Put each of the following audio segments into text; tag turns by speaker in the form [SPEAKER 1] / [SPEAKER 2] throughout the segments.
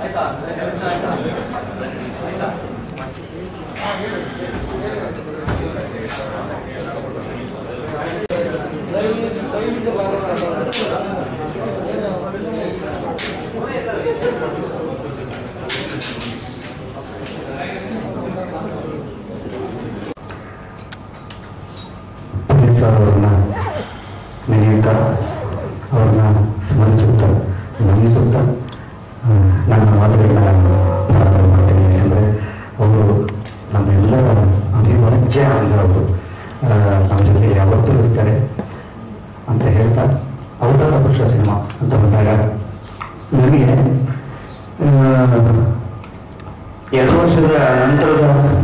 [SPEAKER 1] Puneeth sir ಅವ್ರನ್ನ ನೆನೆಯುತ್ತಾ ಅವ್ರನ್ನ ಸ್ಮರಿಸುತ್ತಾ ನಮಿಸುತ್ತಾ ಆ, ನನ್ನ ಮಾತುಗಳನ್ನ ಪ್ರಾರಂಭ ಮಾಡ್ತೀನಿ ಯಾಕಂದರೆ ಅವರು ನಮ್ಮೆಲ್ಲರ ಅವಿಭಾಜ್ಯ ಅಂಗ ಅವರು ಆ, ನಮ್ಮ ಜೊತೆ ಯಾವತ್ತೂ ಇರ್ತಾರೆ ಅಂತ ಹೇಳ್ತಾ ಅವತಾರ ಪುರುಷ ಸಿನಿಮಾ ಅಂತ ಬಂದಾಗ ನನಗೆ ಆ, ಎರಡು ವರ್ಷದ ನಂತರದ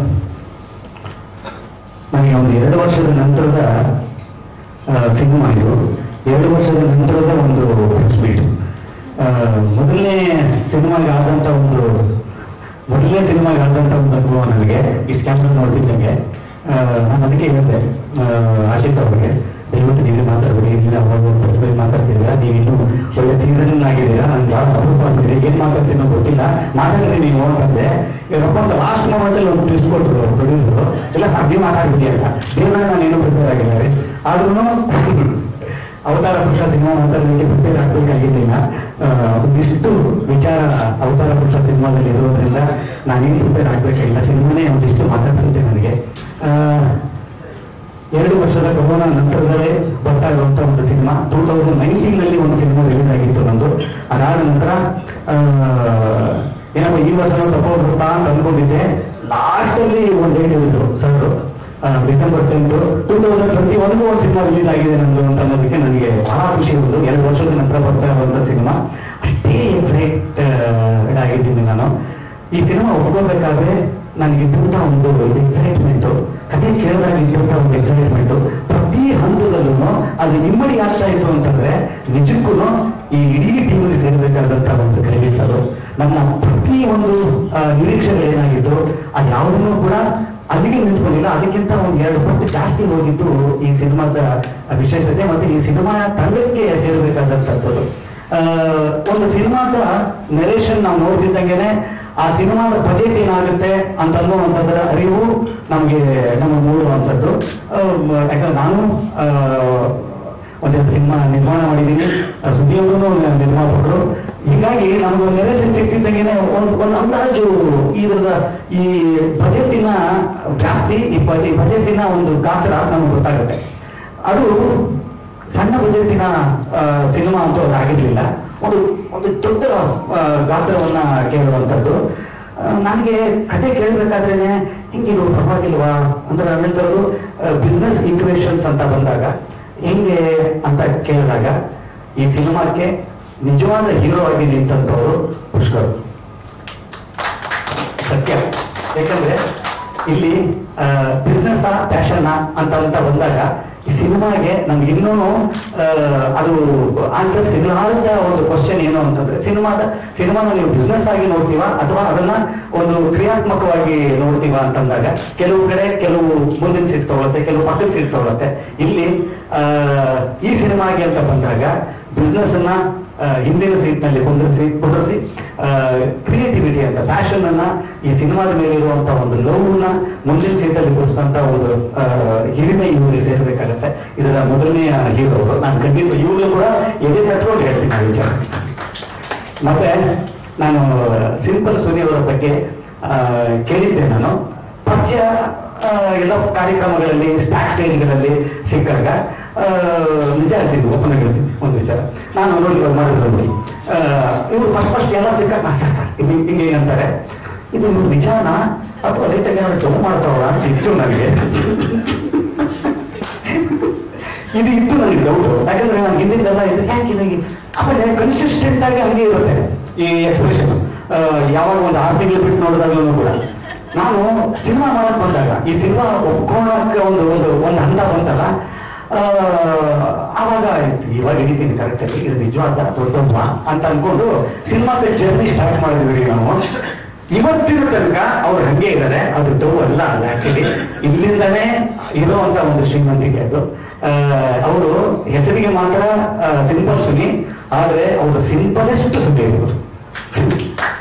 [SPEAKER 1] ನನಗೆ ಒಂದು ಎರಡು ವರ್ಷದ ನಂತರದ ಆ, ಸಿನಿಮಾ ಇದು ಎರಡು ವರ್ಷದ ನಂತರದ ಒಂದು ಪ್ರೆಸ್ ಮೀಟ್ ಮೊದಲನೇ ಸಿನಿಮಾಗೆ ಆದಂಥ ಒಂದು ಮೊದಲನೇ ಸಿನಿಮಾಗೆ ಆದಂಥ ಒಂದು ಅನುಭವ ನನಗೆ ಇಷ್ಟು ಕ್ಯಾಮ್ರಾ ನೋಡ್ತಿದ್ದಂಗೆ ಆ, ನಾನು ಅದಕ್ಕೆ ಹೇಳಿದೆ ಆ, ಆಶಿತ್ ಅವರಿಗೆ ದಯವಿಟ್ಟು ನೀವೇ ಮಾತಾಡಬೇಡಿ ಇಲ್ಲ ಅವಾಗ ಪ್ರತಿಭೆ ಮಾತಾಡ್ತಿದ್ದೀರಾ ನೀವು ಇನ್ನೂ ಒಳ್ಳೆ ಸೀಸನ್ ಆಗಿದ್ದೀರಾ ನನ್ಗೆ ಯಾವ ಅಪರೂಪ ಆಗ್ತಿದೆ ಏನ್ ಮಾತಾಡ್ತೀನೋ ಗೊತ್ತಿಲ್ಲ ಮಾತಾಡಿದ್ರೆ ನೀವು ನೋಡ್ತಂದೆ ಇವರಪ್ಪ ಅಂತ ಲಾಸ್ಟ್ ಮೂಮೆಂಟ್ ಅಲ್ಲಿ ಒಂದು ಟ್ವಿಸ್ಟ್ ಕೊಟ್ಟರು ಪ್ರೊಡ್ಯೂಸರು ಇಲ್ಲ ಸಾಧ್ಯ ಮಾತಾಡ್ಬಿಡಿ ಅಂತ ದೇವರ ನಾನು ಏನು ಪ್ರಿಪೇರ್ ಆಗಿದ್ದಾರೆ ಆದ್ರೂ ಅವತಾರ ಪುರುಷ ಸಿನಿಮಾ ಮಾತಾಡಲಿಕ್ಕೆ ಪ್ರಿಪೇರ್ ಆಗ್ಬೇಕಾಗಿರ್ಲಿಲ್ಲ ಆ, ಒಂದಿಷ್ಟು ವಿಚಾರ ಅವತಾರ ಪುರುಷ ಸಿನಿಮಾದಲ್ಲಿ ಇರೋದ್ರಿಂದ ನಾನೇನು ಪ್ರಿಪೇರ್ ಆಗ್ಬೇಕಾಗಿಲ್ಲ ಸಿನಿಮಾನೇ ಒಂದಿಷ್ಟು ಮಾತಾಡ್ಸುತ್ತೆ ನನಗೆ ಆ, ಎರಡು ವರ್ಷದ ಕೊರೋನಾ ನಂತರದಲ್ಲೇ ಬರ್ತಾ ಇರುವಂತ ಒಂದು ಸಿನಿಮಾ ಟೂ ತೌಸಂಡ್ ನೈನ್ಟೀನ್ ನಲ್ಲಿ ಒಂದು ಸಿನಿಮಾ ರಿಲೀಸ್ ಆಗಿತ್ತು ನಂದು ಅದಾದ ನಂತರ ಆ, ಏನಪ್ಪ ಈ ವರ್ಷ ತಗೊಂಡು ಬರುತ್ತಾ ಅಂತ ಅನ್ಕೊಂಡಿದ್ದೆ ಲಾಸ್ಟ್ ಅಲ್ಲಿ ಒಂದು ಡೇಟ್ ಹೇಳಿದ್ರು sir December tenth two thousand twenty ಒನ್ಗೂ ಒಂದು ಸಿನಿಮಾ ರಿಲೀಸ್ ಆಗಿದೆ ನಂದು ಅಂತ ಅನ್ನೋದಕ್ಕೆ ನನಗೆ ಬಹಳ ಖುಷಿ ಇರೋದು ಎರಡು ವರ್ಷದ ನಂತರ ಬರ್ತಾ ಇರುವಂತ ಸಿನಿಮಾ ಅಷ್ಟೇ ಎಕ್ಸೈಟ್ ಆಗಿದ್ದೀನಿ ನಾನು ಈ ಸಿನಿಮಾ ಒಪ್ಕೋಬೇಕಾದ್ರೆ ನನಗಿದ್ದಂಥ ಒಂದು ಎಕ್ಸೈಟ್ಮೆಂಟ್ ಕತೆ ಕೇಳಿದಾಗ ಇದ್ದಂಥ ಒಂದು ಎಕ್ಸೈಟ್ಮೆಂಟ್ ಪ್ರತಿ ಹಂತದಲ್ಲೂ ಅದು ಇಮ್ಮಡಿ ಆಗ್ತಾ ಇತ್ತು ಅಂತಂದ್ರೆ ನಿಜಕ್ಕೂ ಈ ಇಡೀ ಟೀಮಲ್ಲಿ ಸೇರಬೇಕಾದಂತ ಒಂದು ಕ್ರೆಡಿಟ್ಸ್ ಅದು ನನ್ನ ಪ್ರತಿ ಒಂದು ಆ, ನಿರೀಕ್ಷೆಗಳೇನಾಗಿತ್ತು ಅದು ಯಾವುದನ್ನು ಕೂಡ ಅಲ್ಲಿಗೆ ನಿಂತ್ಕೊಂಡಿಲ್ಲ ಅದಕ್ಕಿಂತ ಒಂದು ಎರಡು ಪಟ್ಟು ಜಾಸ್ತಿ ಹೋಗಿದ್ದು ಈ ಸಿನಿಮಾದ ವಿಶೇಷತೆ ಮತ್ತೆ ಈ ಸಿನಿಮಾ ತಂಡಕ್ಕೆ ಸೇರಬೇಕಾದಂಥದ್ದು ಆ, ಒಂದು ಸಿನಿಮಾದ ನೆರೇಷನ್ ನಾವು ನೋಡ್ತಿದ್ದಂಗೆನೆ ಆ ಸಿನಿಮಾದ ಬಜೆಟ್ ಏನಾಗುತ್ತೆ ಅಂತ ಅನ್ನುವಂಥದ್ದರ ಅರಿವು ನಮಗೆ ನಮ್ಮ ಮೂಡುವಂಥದ್ದು ಆ, ಮ- ಯಾಕಂದ್ರೆ ನಾನು ಆ, ಒಂದೆರಡು ಸಿನಿಮಾ ನಿರ್ಮಾಣ ಮಾಡಿದ್ದೀನಿ ಆ, ಸುದ್ದಿಯವರು ನಿರ್ಮಾಪಕರು ಹೀಗಾಗಿ ನಮ್ಗೆ ಒಂದು ನೆರೇಷನ್ ಸಿಗ್ತಿದ್ದಂಗೆನೆ ಒಂದು ಒಂದು ಅಂದಾಜು ಇದರದ ಈ ಬಜೆಟಿನ ವ್ಯಾಪ್ತಿ ಈ ಬಜೆಟಿನ ಒಂದು ಗಾತ್ರ ನಮ್ಗೆ ಗೊತ್ತಾಗುತ್ತೆ ಅದು ಸಣ್ಣ ಬಜೆಟಿನ ಸಿನಿಮಾ ಅಂತೂ ಅದು ಆಗಿರ್ಲಿಲ್ಲ ಒಂದು ಒಂದು ದೊಡ್ಡ ಆ, ಗಾತ್ರವನ್ನ ಕೇಳುವಂಥದ್ದು ಆ, ನನಗೆ ಕತೆ ಕೇಳಬೇಕಾದ್ರೆ ಹಿಂಗಿದು ಪರವಾಗಿಲ್ವಾ ಅಂದ್ರೆ ನಾನು ಹೇಳ್ತಿರೋದು ಬಿಸ್ನೆಸ್ ಇಂಟಿವೇಶನ್ಸ್ ಅಂತ ಬಂದಾಗ ಹೆಂಗೆ ಅಂತ ಕೇಳಿದಾಗ ಈ ಸಿನಿಮಾಕ್ಕೆ ನಿಜವಾದ ಹೀರೋ ಆಗಿ ನಿಂತಂಥವ್ರು ಪುಷ್ಕರ್ ಸತ್ಯ ಯಾಕಂದ್ರೆ ಇಲ್ಲಿ ಬಿಸ್ನೆಸ್ ಪ್ಯಾಷನ್ ಅಂತ ಅಂತ ಬಂದಾಗ ಈ ಸಿನಿಮಾಗೆ ನಮ್ಗೆ ಇನ್ನೂ ಅದು ಆನ್ಸರ್ ಸಿಗಲಾರದ ಒಂದು ಕ್ವಶನ್ ಏನು ಅಂತಂದ್ರೆ ಸಿನಿಮಾದ ಸಿನಿಮಾನ ನೀವು ಬಿಸ್ನೆಸ್ ಆಗಿ ನೋಡ್ತೀವಾ ಅಥವಾ ಅದನ್ನ ಒಂದು ಕ್ರಿಯಾತ್ಮಕವಾಗಿ ನೋಡ್ತೀವಾ ಅಂತಂದಾಗ ಕೆಲವು ಕಡೆ ಕೆಲವು ಮುಂದಿನ ಸೀಟ್ ತಗೊಳುತ್ತೆ ಕೆಲವು ಪಕ್ಕದ ಸೀಟ್ ತಗೊಳುತ್ತೆ ಇಲ್ಲಿ ಆ, ಈ ಸಿನಿಮಾಗೆ ಅಂತ ಬಂದಾಗ ಬಿಸ್ನೆಸ್ ಅನ್ನ ಆ, ಹಿಂದಿನ ಸೀಟ್ ನಲ್ಲಿ ಕುಂದಿರಿಸಿ ಕುಂದಿರಿಸಿ ಕ್ರಿಯೇಟಿವಿಟಿ ಅಂತ ಪ್ಯಾಷನ್ ಅನ್ನ ಈ ಸಿನಿಮಾದ ಮೇಲೆ ಇರುವಂತ ಒಂದು ನೋವನ್ನ ಮುಂದಿನ ಸೀಟ್ ಅಲ್ಲಿ ಕೂರಿಸಿದಂತ ಒಂದು ಆ, ಹಿರಿಮೆ ಇವರಿಗೆ ಸೇರಬೇಕಾಗತ್ತೆ ಇದರ ಮೊದಲನೆಯ ಹೀರೋ ಅವರು ನಾನು ಖಂಡಿತ ಇವರು ಕೂಡ ಎದೆ ತಟ್ಕೊಂಡು ಹೇಳ್ತೀನಿ ಆ ವಿಚಾರ ಮತ್ತೆ ನಾನು ಸಿಂಪಲ್ ಸುನಿ ಅವರ ಬಗ್ಗೆ ಆ, ಕೇಳಿದ್ದೆ ನಾನು ಪರಿಚಯ ಆ, ಎಲ್ಲ ಕಾರ್ಯಕ್ರಮಗಳಲ್ಲಿ ಬ್ಯಾಕ್ ಸ್ಟೇಜ್ಗಳಲ್ಲಿ ಸಿಕ್ಕಾಗ ಆ, ನಿಜ ಹೇಳ್ತೀನಿ ಓಪನ್ ಹೇಳ್ತೀನಿ ಒಂದು ವಿಚಾರ ನಾನು ನೋಡಿ ಇವಾಗ ಮಾಡಿದ್ರು ನೋಡಿ ಆ, ಇವ್ರು ಫಸ್ಟ್ ಫಸ್ಟ್ ಎಲ್ಲ ಸಿಕ್ಕಾಗ ಸರ್ ಸರ್ ಹಿಂಗೆ ಹಿಂಗೆ ಅಂತಾರೆ ಇದು ನಿಜಾನ ಅಥವಾ ಲೈಟಾಗಿ ಏನಾದ್ರು ಜಮ ಮಾಡ್ತಾವಲ್ಲ ಅಂತ ಇತ್ತು ನನಗೆ ಇದು ಇತ್ತು ನನಗೆ ಡೌಟ್ ಯಾಕಂದ್ರೆ ನಾನು ಹಿಂದಿದ್ದೆಲ್ಲ ಇದು ಯಾಕೆ ಇದಾಗಿ ಆಮೇಲೆ ಕನ್ಸಿಸ್ಟೆಂಟ್ ಆಗಿ ಹಂಗೆ ಇರುತ್ತೆ ಈ ಎಕ್ಸ್ಪ್ರೆಷನ್ ಯಾವಾಗ ಒಂದು ಆರು ತಿಂಗಳು ಬಿಟ್ಟು ನೋಡಿದಾಗಲೂ ಕೂಡ ನಾನು ಸಿನಿಮಾ ಮಾಡಕ್ ಬಂದಾಗ ಈ ಸಿನಿಮಾ ಒಪ್ಕೊಳ್ಳೋಕೆ ಒಂದು ಒಂದು ಒಂದು ಹಂತ ಬಂತಲ್ಲ ಆ, ಆವಾಗ ಆಯ್ತು ಇವಾಗ ಹಿಡಿತೀನಿ ಕರೆಕ್ಟಾಗಿ ಇದು ನಿಜವಾದ ದೊಡ್ಡಮ್ಮ ಅಂತ ಅನ್ಕೊಂಡು ಸಿನಿಮಾದ ಜರ್ನಿ ಸ್ಟಾರ್ಟ್ ಮಾಡಿದ್ವಿ ನಾವು ಇವತ್ತಿನ ತನಕ ಅವ್ರು ಹಂಗೆ ಇದ್ದಾರೆ ಅದು ಡವ್ ಅಲ್ಲ ಅಲ್ಲ ಆಕ್ಚುಲಿ ಇಲ್ಲಿಂದನೇ ಇರುವಂತ ಒಂದು ಶ್ರೀಮಂತಿಕೆ ಅದು ಅವರು ಹೆಸರಿಗೆ ಮಾತ್ರ ಸಿಂಪಲ್ ಸುನಿ ಆದ್ರೆ ಅವರು ಸಿಂಪಲೆಸ್ಟ್ ಸುನಿ ಇರೋದು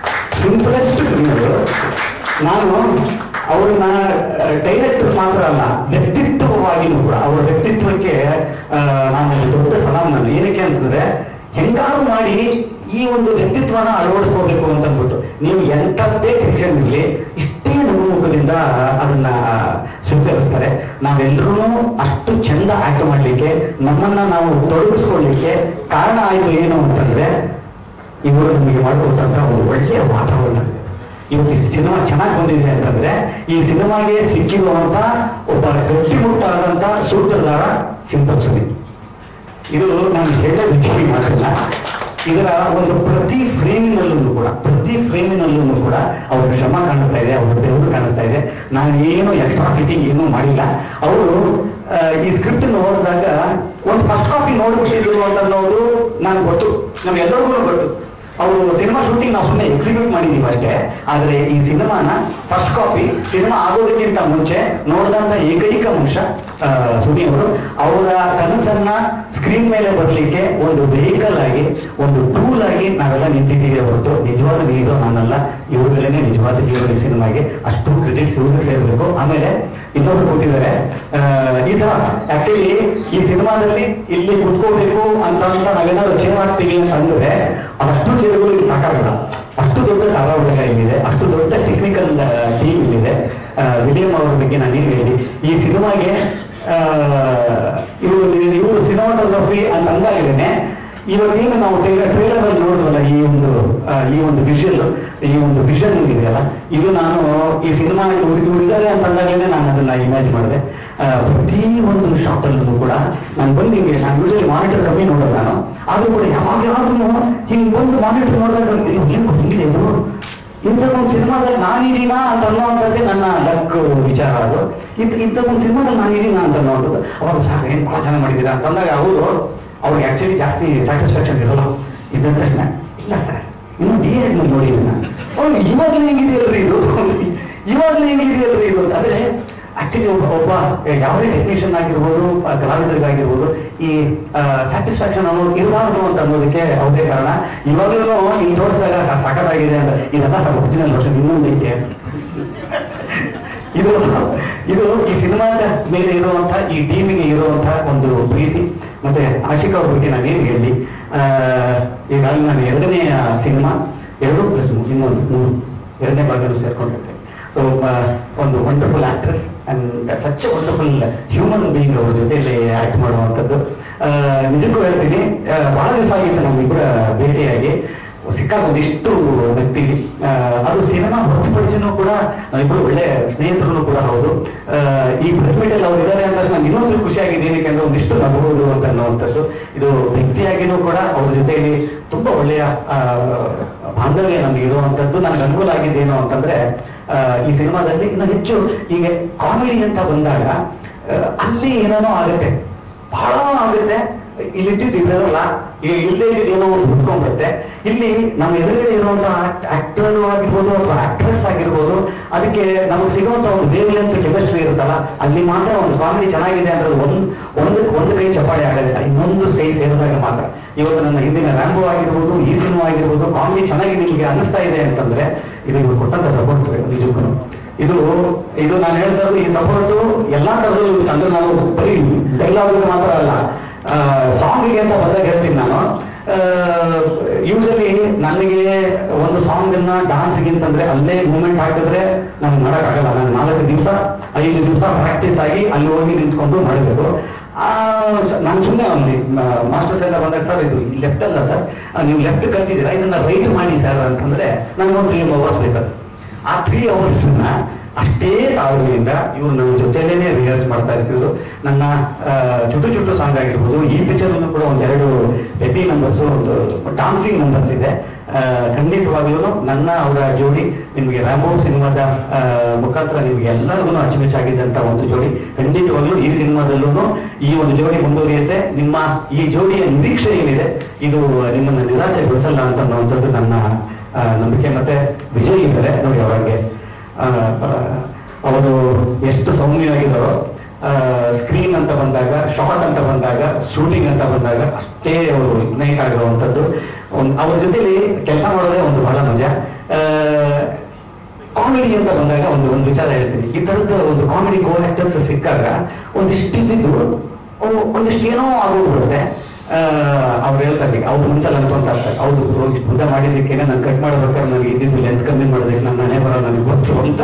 [SPEAKER 1] ಸಿಂಪಲೆಸ್ಟ್ ಸಿನಿಮಾಗಳು ನಾನು ಅವ್ರನ್ನ ಡೈರೆಕ್ಟರ್ ಮಾತ್ರ ಅಲ್ಲ ವ್ಯಕ್ತಿತ್ವವಾಗಿನೂ ಕೂಡ ಅವರ ವ್ಯಕ್ತಿತ್ವಕ್ಕೆ ಆ, ನಾನು ಒಂದು ದೊಡ್ಡ ಸಲಾಮ್ ನಾನು ಏನಕ್ಕೆ ಅಂತಂದ್ರೆ ಹೆಂಗಾರು ಮಾಡಿ ಈ ಒಂದು ವ್ಯಕ್ತಿತ್ವನ ಅಳವಡಿಸ್ಕೋಬೇಕು ಅಂತ ಅಂದ್ಬಿಟ್ಟು ನೀವು ಎಂಥದ್ದೇ ಟೆನ್ಷನ್ ಇರಲಿ ಇಷ್ಟೇ ನಗುಮುಖದಿಂದ ಅದನ್ನ ಸ್ವೀಕರಿಸ್ತಾರೆ ನಾವೆಲ್ಲರೂ ಅಷ್ಟು ಚಂದ ಆಕ್ಟ್ ಮಾಡ್ಲಿಕ್ಕೆ ನಮ್ಮನ್ನ ನಾವು ತೊಡಗಿಸ್ಕೊಳ್ಳಿಕ್ಕೆ ಕಾರಣ ಆಯ್ತು ಏನು ಅಂತಂದ್ರೆ ಇವರು ನಮಗೆ ಮಾಡಿಕೊಟ್ಟಂತ ಒಂದು ಒಳ್ಳೆಯ ವಾತಾವರಣ ಇವತ್ತು ಈ ಸಿನಿಮಾ ಚೆನ್ನಾಗಿ ಬಂದಿದೆ ಅಂತಂದ್ರೆ ಈ ಸಿನಿಮಾಗೆ ಸಿಕ್ಕಿರುವಂತ ಒಬ್ಬ ಗಟ್ಟಿಮುಟ್ಟಾದಂತ ಸೂತ್ರಧಾರ ಸಿಂಪಲ್ ಸುನಿ ಇದು ನಾನು ಹೇಳೋದಕ್ಕೆ ಮಾತಿಲ್ಲ ಇದರ ಒಂದು ಪ್ರತಿ ಫ್ರೇಮಿನಲ್ಲೂ ಕೂಡ ಪ್ರತಿ ಫ್ರೇಮಿನಲ್ಲೂ ಕೂಡ ಅವರ ಶ್ರಮ ಕಾಣಿಸ್ತಾ ಇದೆ ಅವರ ಬೆವರು ಕಾಣಿಸ್ತಾ ಇದೆ ನಾನು ಏನು ಎಕ್ಸ್ಟ್ರಾ ಫಿಟ್ಟಿಂಗ್ ಏನೂ ಮಾಡಿಲ್ಲ ಅವರು ಈ ಸ್ಕ್ರಿಪ್ಟ್ ಓದಿದಾಗ ಒಂದು ಫಸ್ಟ್ ಕಾಪಿ ನೋಡ್ಬಿಟ್ಟಿದ್ರು ಅಂತ ಅನ್ನೋದು ನಾನು ಗೊತ್ತು ನಮ್ಗೆಲ್ಲರಿಗೂ ಗೊತ್ತು ಅವರು ಸಿನಿಮಾ ಶೂಟಿಂಗ್ ನಾವು ಸುಮ್ಮನೆ ಎಕ್ಸಿಕ್ಯೂಟ್ ಮಾಡಿದೀವಿ ಅಷ್ಟೇ ಆದ್ರೆ ಈ ಸಿನಿಮಾನ ಫಸ್ಟ್ ಕಾಪಿ ಸಿನಿಮಾ ಆಗೋದಕ್ಕಿಂತ ಮುಂಚೆ ನೋಡಿದಂತ ಏಕೈಕ ಅಂಶ ಆ, ಸುನಿ ಅವರು ಅವರ ಕನಸನ್ನ ಸ್ಕ್ರೀನ್ ಮೇಲೆ ಬರಲಿಕ್ಕೆ ಒಂದು ವೆಹಿಕಲ್ ಆಗಿ ಒಂದು ಟೂಲ್ ಆಗಿ ನಾವೆಲ್ಲ ನಿಂತಿದ್ದೀವಿ ಹೊರತು ನಿಜವಾದ ಹೀರೋ ನಾನಲ್ಲ ಇವ್ರುಗಳೇನೆ ನಿಜವಾದ ಹೀರೋ ಈ ಸಿನಿಮಾಗೆ ಅಷ್ಟು ಕ್ರೆಡಿಟ್ಸ್ ಇವ್ರಿಗೆ ಸೇರಬೇಕು ಆಮೇಲೆ ಇನ್ನೊಬ್ರು ಕೊಟ್ಟಿದ್ದಾರೆ ಆ, ಈ ತರ ಆಕ್ಚುಲಿ ಈ ಸಿನಿಮಾದಲ್ಲಿ ಇಲ್ಲಿ ಕುತ್ಕೋಬೇಕು ಅಂತ ಅಂತ ನಾವೇನಾದ್ರು ಚೇರ್ ಮಾಡ್ತೀವಿ ಅಂತ ಅಂದ್ರೆ ಅಷ್ಟು ಚೇರುಗಳು ಇಲ್ಲಿ ಸಾಕಾಗಲ್ಲ ಅಷ್ಟು ದೊಡ್ಡ ಧಾರಾವಾಹಿಕ ಇಲ್ಲಿದೆ ಅಷ್ಟು ದೊಡ್ಡ ಟೆಕ್ನಿಕಲ್ ಟೀಮ್ ಇಲ್ಲಿದೆ ಆ, ವಿಲಿಯಂ ಅವರ ಬಗ್ಗೆ ನಾನು ಏನು ಹೇಳಿ ಈ ಸಿನಿಮಾಗೆ ಇವರು ಇವರು ಸಿನಿಮಾಟೋಗ್ರಫಿ ಅಂತ ಅಂದಾಗಲೇನೆ ಇವತ್ತೇನು ನಾವು ಟ್ರೇಲರ್ ಅಲ್ಲಿ ನೋಡುವಲ್ಲ ಈ ಒಂದು ಆ, ಈ ಒಂದು ವಿಷಲ್ ಈ ಒಂದು ವಿಷನ್ ಇದೆಯಲ್ಲ ಇದು ನಾನು ಈ ಸಿನಿಮಾ ಇವ್ರು ಇದ್ದಾರೆ ಅಂತ ಅಂದಾಗಲೇ ನಾನು ಅದನ್ನ ಇಮ್ಯಾಜ್ ಮಾಡಿದೆ ಆ, ಪ್ರತಿ ಒಂದು ಶಾಟ್ ಅಲ್ಲೂ ಕೂಡ ನಾನು ಬಂದು ಹಿಂಗೆ ನಾನು ಯೂಶಲಿ ಮಾನಿಟರ್ ಕಮ್ಮಿ ನೋಡೋದು ನಾನು ಆದ್ರೂ ಕೂಡ ಯಾವಾಗ ಯಾವಾಗ್ಲೂ ಹಿಂಗ್ ಬಂದು ಮಾನಿಟರ್ ನೋಡಿದಾಗ ಏನು ಹಿಂಗಿದೆ ಇದು ಇಂಥ ಒಂದು ಸಿನಿಮಾದಲ್ಲಿ ನಾನಿದ್ದೀನಾ ಅಂತ ಅನ್ನೋವಂಥದ್ದೇ ನನ್ನ ಲಕ್ ವಿಚಾರ ಅದು ಇಂಥ ಇಂಥ ಒಂದು ಸಿನಿಮಾದಲ್ಲಿ ನಾನಿದ್ದೀನಾ ಅಂತ ಅನ್ನೋವಂಥದ್ದು ಅವಾಗ ಸಾಕು ಏನು ಭಾಳ ಚೆನ್ನಾಗಿ ಮಾಡಿದ್ದೀರಾ ಅಂತ ಅಂದಾಗ ಅವರು ಅವ್ರಿಗೆ ಆಕ್ಚುಲಿ ಜಾಸ್ತಿ ಸ್ಯಾಟಿಸ್ಫ್ಯಾಕ್ಷನ್ ಇರೋಲ್ಲ ಇದ್ದ ತಕ್ಷಣ ಇಲ್ಲ ಸರ್ ಇನ್ನು ಡಿ ಎಡ್ ನೋಡಿ ಇದನ್ನ ಅವ್ನು ಇವಾಗಲೇ ಹೆಂಗಿದೆಯಲ್ರಿ ಇದು ಇವಾಗಲೇ ಹೆಂಗಿದೆಯಲ್ರಿ ಇದು ಅಂತ ಅಂದ್ರೆ ಆಕ್ಚುಲಿ ಒಬ್ಬ ಒಬ್ಬ ಯಾವುದೇ ಟೆಕ್ನಿಷಿಯನ್ ಆಗಿರ್ಬೋದು ಆ ಕಲಾವಿದರಿಗಾಗಿರ್ಬೋದು ಈ ಸ್ಯಾಟಿಸ್ಫ್ಯಾಕ್ಷನ್ ಅನ್ನೋದು ಇರಬಾರ್ದು ಅಂತ ಅನ್ನೋದಕ್ಕೆ ಅವ್ರದೇ ಕಾರಣ ಇವಾಗಲೂ ಹಿಂಗ್ ತೋರಿಸಿದಾಗ ಸಖತ್ತಾಗಿದೆ ಅಂತ ಇದೆಲ್ಲ ಸ್ವಲ್ಪ ಒರಿಜಿನಲ್ ವರ್ಷನ್ ಇನ್ನೊಂದು ಐತೆ ಇದು ಇದು ಈ ಸಿನಿಮಾದ ಮೇಲೆ ಇರುವಂತಹ ಈ ಟೀಮಿಗೆ ಇರುವಂತಹ ಒಂದು ಪ್ರೀತಿ ಮತ್ತೆ ಆಶಿಕಾ ಅವ್ರ ಬಗ್ಗೆ ನಾನೇನು ಹೇಳಿ ಆ, ಈಗಾಗಲೇ ನಾನು ಎರಡನೇ ಸಿನಿಮಾ ಎರಡು ಪ್ಲಸ್ ಇನ್ನೊಂದು ಮೂರು ಎರಡನೇ ಭಾಗನೂ ಸೇರ್ಕೊಂಡಿರ್ತೇನೆ ಸೊ ಒಂದು wonderful actress and such wonderful human being ಅವ್ರ ಜೊತೆಯಲ್ಲಿ ಆಕ್ಟ್ ಮಾಡುವಂಥದ್ದು ಆ, ನಿಜಕ್ಕೂ ಹೇಳ್ತೀನಿ ಆ, ಬಹಳ ದಿವಸ ಆಗಿತ್ತು ನಮ್ಗೆ ಕೂಡ ಭೇಟಿಯಾಗಿ ಸಿಕ್ಕಾಗ ಒಂದಿಷ್ಟು ನಗ್ತೀವಿ ಆ, ಅದು ಸಿನಿಮಾ ಹೊರತುಪಡಿಸಿನೂ ಕೂಡ ನಾವಿಬ್ಬರು ಒಳ್ಳೆ ಸ್ನೇಹಿತರು ಕೂಡ ಹೌದು ಆ, ಈ ಪ್ರೆಸ್ ಮೀಟ್ ಅಲ್ಲಿ ಅವ್ರು ಇದ್ದಾರೆ ಅಂತ ನಾನು ಇನ್ನೊಂದು ಖುಷಿ ಆಗಿದೆ ಏನಕ್ಕೆ ಅಂದ್ರೆ ಒಂದಿಷ್ಟು ನಗಬಹುದು ಅಂತ ಅನ್ನುವಂಥದ್ದು ಇದು ವ್ಯಕ್ತಿಯಾಗಿನೂ ಕೂಡ ಅವ್ರ ಜೊತೆಯಲ್ಲಿ ತುಂಬಾ ಒಳ್ಳೆಯ ಆ, ಬಾಂಧವ್ಯ ನಮ್ಗೆ ಇರುವಂತದ್ದು ನನಗೆ ಅನುಕೂಲ ಆಗಿದ್ದೇನು ಅಂತಂದ್ರೆ ಆ, ಈ ಸಿನಿಮಾದಲ್ಲಿ ಇನ್ನು ಹೆಚ್ಚು ಈಗ ಕಾಮಿಡಿ ಅಂತ ಬಂದಾಗ ಆ, ಅಲ್ಲಿ ಏನೇನೋ ಆಗುತ್ತೆ ಬಹಳ ಆಗುತ್ತೆ ಇಲ್ಲಿ ಇದ್ದಿದ್ದು ಇರಲ್ಲ ಈಗ ಇಲ್ಲದೆ ಇದ್ದಿದ್ದು ಏನೋ ಒಂದು ಹುಡ್ಕೊಂಡ್ಬಿಡುತ್ತೆ ಇಲ್ಲಿ ನಮ್ಮ ಎದುರುಗಡೆ ಇರುವಂತಹ ಆಕ್ಟರ್ ಆಗಿರ್ಬೋದು ಅಥವಾ ಆಕ್ಟ್ರೆಸ್ ಆಗಿರ್ಬೋದು ಅದಕ್ಕೆ ನಮಗೆ ಸಿಗುವಂತ ಒಂದು ವೇವ್ ಲೆಂತ್ ಕೆಮಿಸ್ಟ್ರಿ ಇರುತ್ತಲ್ಲ ಅಲ್ಲಿ ಮಾತ್ರ ಒಂದು ಕಾಮಿಡಿ ಚೆನ್ನಾಗಿದೆ ಅಂದ್ರೆ ಒಂದು ಒಂದು ಒಂದು ಕೈ ಚಪ್ಪಾಳೆ ಆಗೋದಿಲ್ಲ ಇನ್ನೊಂದು ಕೈ ಸೇರಿದಾಗ ಮಾತ್ರ ಇವತ್ತು ನನ್ನ ಹಿಂದಿನ ರ್ಯಾಂಬೋ ಆಗಿರ್ಬೋದು ಈ ಸಿನಿಮಾ ಆಗಿರ್ಬೋದು ಕಾಮಿಡಿ ಚೆನ್ನಾಗಿ ನಿಮಗೆ ಅನಿಸ್ತಾ ಇದೆ ಅಂತಂದ್ರೆ ಇದು ಇವ್ರು ಕೊಟ್ಟಂತ ಸಪೋರ್ಟ್ ನಿಜಕ್ಕೂ ಇದು ಇದು ನಾನು ಹೇಳ್ತಾ ಇರೋದು ಈ ಸಪೋರ್ಟ್ ಎಲ್ಲಾ ತರದಲ್ಲೂ ಇರುತ್ತೆ. ಅಂದ್ರೆ ನಾನು ಬರೀ ಡೈಲಾಗ್ ಮಾತ್ರ ಅಲ್ಲ ಸಾಂಗಿಗೆ ಅಂತ ಬಂದಾಗ ಹೇಳ್ತೀನಿ ನಾನು ಯೂಶಲಿ ನನಗೆ ಒಂದು ಸಾಂಗ್ ಅನ್ನ ಡಾನ್ಸ್ ಗಿನ್ಸ್ ಅಂದ್ರೆ ಅಲ್ಲೇ ಮೂಮೆಂಟ್ ಹಾಕಿದ್ರೆ ನಾನು ಮಾಡಕ್ಕಾಗಲ್ಲ ನಾನು ನಾಲ್ಕು ದಿವಸ ಐದು ದಿವಸ ಪ್ರಾಕ್ಟೀಸ್ ಆಗಿ ಅಲ್ಲಿ ಹೋಗಿ ನಿಂತ್ಕೊಂಡು ಮಾಡಬೇಕು ನಾನು ಸುಮ್ಮನೆ ಅಲ್ಲಿ ಮಾಸ್ಟರ್ಸ್ ಎಲ್ಲ ಬಂದಾಗ ಸರ್ ಇದು ಲೆಫ್ಟ್ ಅಲ್ಲ ಸರ್ ನೀವು ಲೆಫ್ಟ್ ಕಲ್ತಿದ್ದೀರಾ ಇದನ್ನ ರೈಟ್ ಮಾಡಿ ಸರ್ ಅಂತಂದ್ರೆ ನನಗೆ ಒಂದು ತ್ರೀ ಅವರ್ಸ್ ಬೇಕಾದ್ರೆ ಆ ತ್ರೀ ಅವರ್ಸ್ ಅಷ್ಟೇ ತಾಳ್ಮೆಯಿಂದ ಇವ್ರು ನನ್ನ ಜೊತೆಲೇನೆ ರಿಹರ್ಸ್ ಮಾಡ್ತಾ ಇರ್ತಿದ್ರು ನನ್ನ ಆ, ಚುಟು ಚುಟು ಸಾಂಗ್ ಆಗಿರ್ಬೋದು ಈ ಪಿಕ್ಚರ್ ಕೂಡ ಒಂದೆರಡು ಹೆವಿ ನಂಬರ್ಸ್ ಒಂದು ಡಾನ್ಸಿಂಗ್ ನಂಬರ್ಸ್ ಇದೆ ಆ, ಖಂಡಿತವಾಗ್ಲೂ ನನ್ನ ಅವರ ಜೋಡಿ ನಿಮಗೆ ರಾಂಬೋ ಸಿನಿಮಾದ ಆ, ಮುಖಾಂತರ ನಿಮಗೆ ಎಲ್ಲರಿಗೂ ಅಚ್ಚುಮೆಚ್ಚಾಗಿದ್ದಂತ ಒಂದು ಜೋಡಿ ಖಂಡಿತವಾಗ್ಲೂ ಈ ಸಿನಿಮಾದಲ್ಲೂ ಈ ಒಂದು ಜೋಡಿ ಮುಂದುವರಿಯುತ್ತೆ ನಿಮ್ಮ ಈ ಜೋಡಿಯ ನಿರೀಕ್ಷೆ ಏನಿದೆ ಇದು ನಿಮ್ಮನ್ನ ನಿರಾಸೆಗೊಳಿಸಲ್ಲ ಅಂತ ಅನ್ನುವಂಥದ್ದು ನನ್ನ ಆ, ನಂಬಿಕೆ ಮತ್ತೆ ವಿಜಯ್ ಇದ್ದಾರೆ ನೋಡಿ ಅವರಿಗೆ ಅವರು ಎಷ್ಟು ಸೌಮ್ಯವಾಗಿದ್ದಾರೋ ಸ್ಕ್ರೀನ್ ಅಂತ ಬಂದಾಗ ಶಾರ್ಟ್ ಅಂತ ಬಂದಾಗ ಶೂಟಿಂಗ್ ಅಂತ ಬಂದಾಗ ಅಷ್ಟೇ ಅವರು ಇಗ್ನೈಟ್ ಆಗಿರುವಂಥದ್ದು ಒಂದ್- ಅವ್ರ ಜೊತೆಲಿ ಕೆಲಸ ಮಾಡೋದೇ ಒಂದು ಬಹಳ ಮಜಾ ಆ, ಕಾಮಿಡಿ ಅಂತ ಬಂದಾಗ ಒಂದು ಒಂದು ವಿಚಾರ ಹೇಳ್ತೀನಿ ಈ ತರದ ಒಂದು ಕಾಮಿಡಿ ಕೋ ಆಕ್ಟರ್ಸ್ ಸಿಕ್ಕಾಗ ಒಂದಿಷ್ಟು ಇದ್ದಿದ್ದು ಅವು ಒಂದಿಷ್ಟು ಏನೋ ಆಗೋಗ್ಬಿಡುತ್ತೆ ಅವ್ರು ಹೇಳ್ತಾರೆ ಅವ್ರು ಮನ್ಸಲ್ಲಿ ಅನ್ಕೊಂತ ಇರ್ತಾರೆ ಹೌದು ರೋಗಿ ಪೂಜೆ ಮಾಡಿದ್ದಕ್ಕೆ ನಾನು ಕಟ್ ಮಾಡ್ಬೇಕಾದ್ರೆ ನನಗೆ ಇದ್ದಿದ್ದು ಲೆಂತ್ ಕಮ್ಮಿ ಮಾಡೋದಕ್ಕೆ ನನ್ನ ಮನೆ ಬರೋ ನನಗೆ ಗೊತ್ತು ಅಂತ